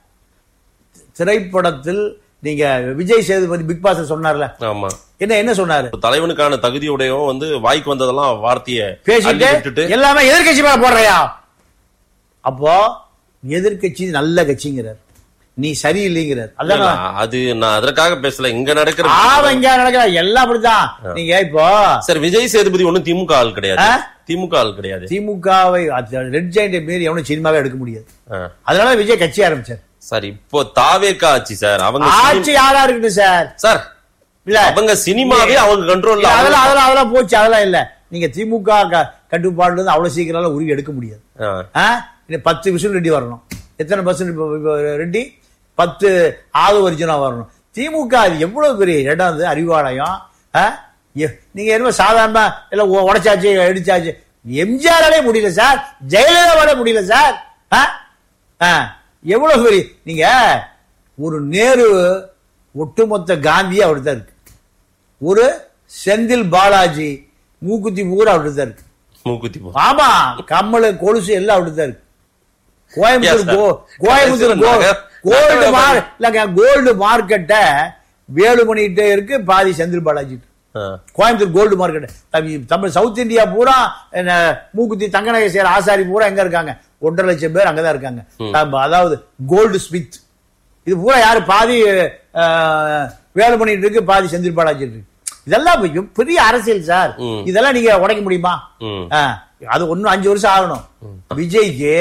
திரைப்படத்தில் நீங்க விஜய் சேதுபதி பிக் பாஸ் சொன்னார்ல ஆமா என்ன என்ன சொன்னாரு ஒரு தலைவனுக்கான தகுதியுடையவன் வந்து வாய்க்கு வந்ததெல்லாம் வார்த்தைய அள்ளி பேசிட்டு விட்டுட்டு எல்லாமே எதிர்கட்சி மேல போடுறியா அப்போ எதிர்கட்சி நல்ல கட்சிங்கிறார் நீ சரியில்லைங்கிறார் இல்ல, அதான் அது நான் அதற்காக பேசல இங்க நடக்கிற ஆவ இங்க நடக்கிற எல்லாம் அப்படித்தான் நீங்க இப்போ சரி விஜய் சேதுபதி ஒண்ணும் திமுக ஆள் கிடையாது ஆ? திமுக ஆள் கிடையாது திமுகவை ரெட் ஜெயிண்ட் மீறி எவனும் சினிமாவே எடுக்க முடியாது ஆ. அதனால விஜய் கட்சி ஆரம்பிச்சார் சரி இப்போ தாவேக்கா ஆச்சு சார் அவங்க ஆட்சி சினி- யாரா இருக்கட்டும் சார் சார் இல்ல அவங்க சினிமாவே அவங்க கண்ட்ரோல்ல இல்ல, அதெல்லாம் அதெல்லாம் அதெல்லாம் போச்சு அதெல்லாம் இல்ல நீங்க திமுக க- கட்டுப்பாடுல இருந்து அவ்வளவு சீக்கிரம் உருவி எடுக்க முடியாது ஆ? இன்னும் பத்து விசில் ரெட்டி வரணும் எத்தனை பர்சன்ட் ரெட்டி பத்து ஆறு வரிஜனா வரணும் திமுக அது எவ்வளவு பெரிய இடம் அது அறிவாலயம் ஆ? எ- நீங்க என்ன சாதாரண இல்ல உ- உடைச்சாச்சு அடிச்சாச்சு எம்ஜிஆராலே முடியல சார் ஜெயலலிதாவால முடியல சார் ஆ? ஆ, எவ்வளவு பெரிய நீங்க ஒரு நேரு ஒட்டுமொத்த காந்தியே அப்படித்தான் இருக்கு ஒரு செந்தில் பாலாஜி மூக்குத்தி பூரா அப்படித்தான் இருக்கு மூக்குத்தி போ ஆமா கம்மலு கொலுசு எல்லாம் அப்படித்தான் இருக்கு கோயம்புத்தூர் Yes, sir. கோ- கோயம்புத்தூர் கடைசியில நகை- கோல்டு நகை மார் இல்லங்க கோல்டு மார்க்கெட்ட வேலுமணிகிட்ட இருக்கு பாதி செந்தில் பாலாஜி ஆ. Coimbatore gold market Tamil south India பூரா என்ன, மூக்குத்தி தங்க நகை செய்யற ஆசாரி பூரா எங்க இருக்காங்க ஒன்றரை லட்சம் பேர் அங்கதான் இருக்காங்க அப்ப அதாவது கோல்டு ஸ்மித் இது பூரா யாரு பாதி அஹ், வேலுமணிட்டு இருக்கு பாதி செந்தில் பாலாஜி இருக்கு இதெல்லாம் பெரிய- பெரிய அரசியல் சார் ம். இதெல்லாம் நீங்க உடைக்க முடியுமா ம். ஆ, அது ஒன்னும் அஞ்சு வருஷம் ஆகணும் விஜய்க்கு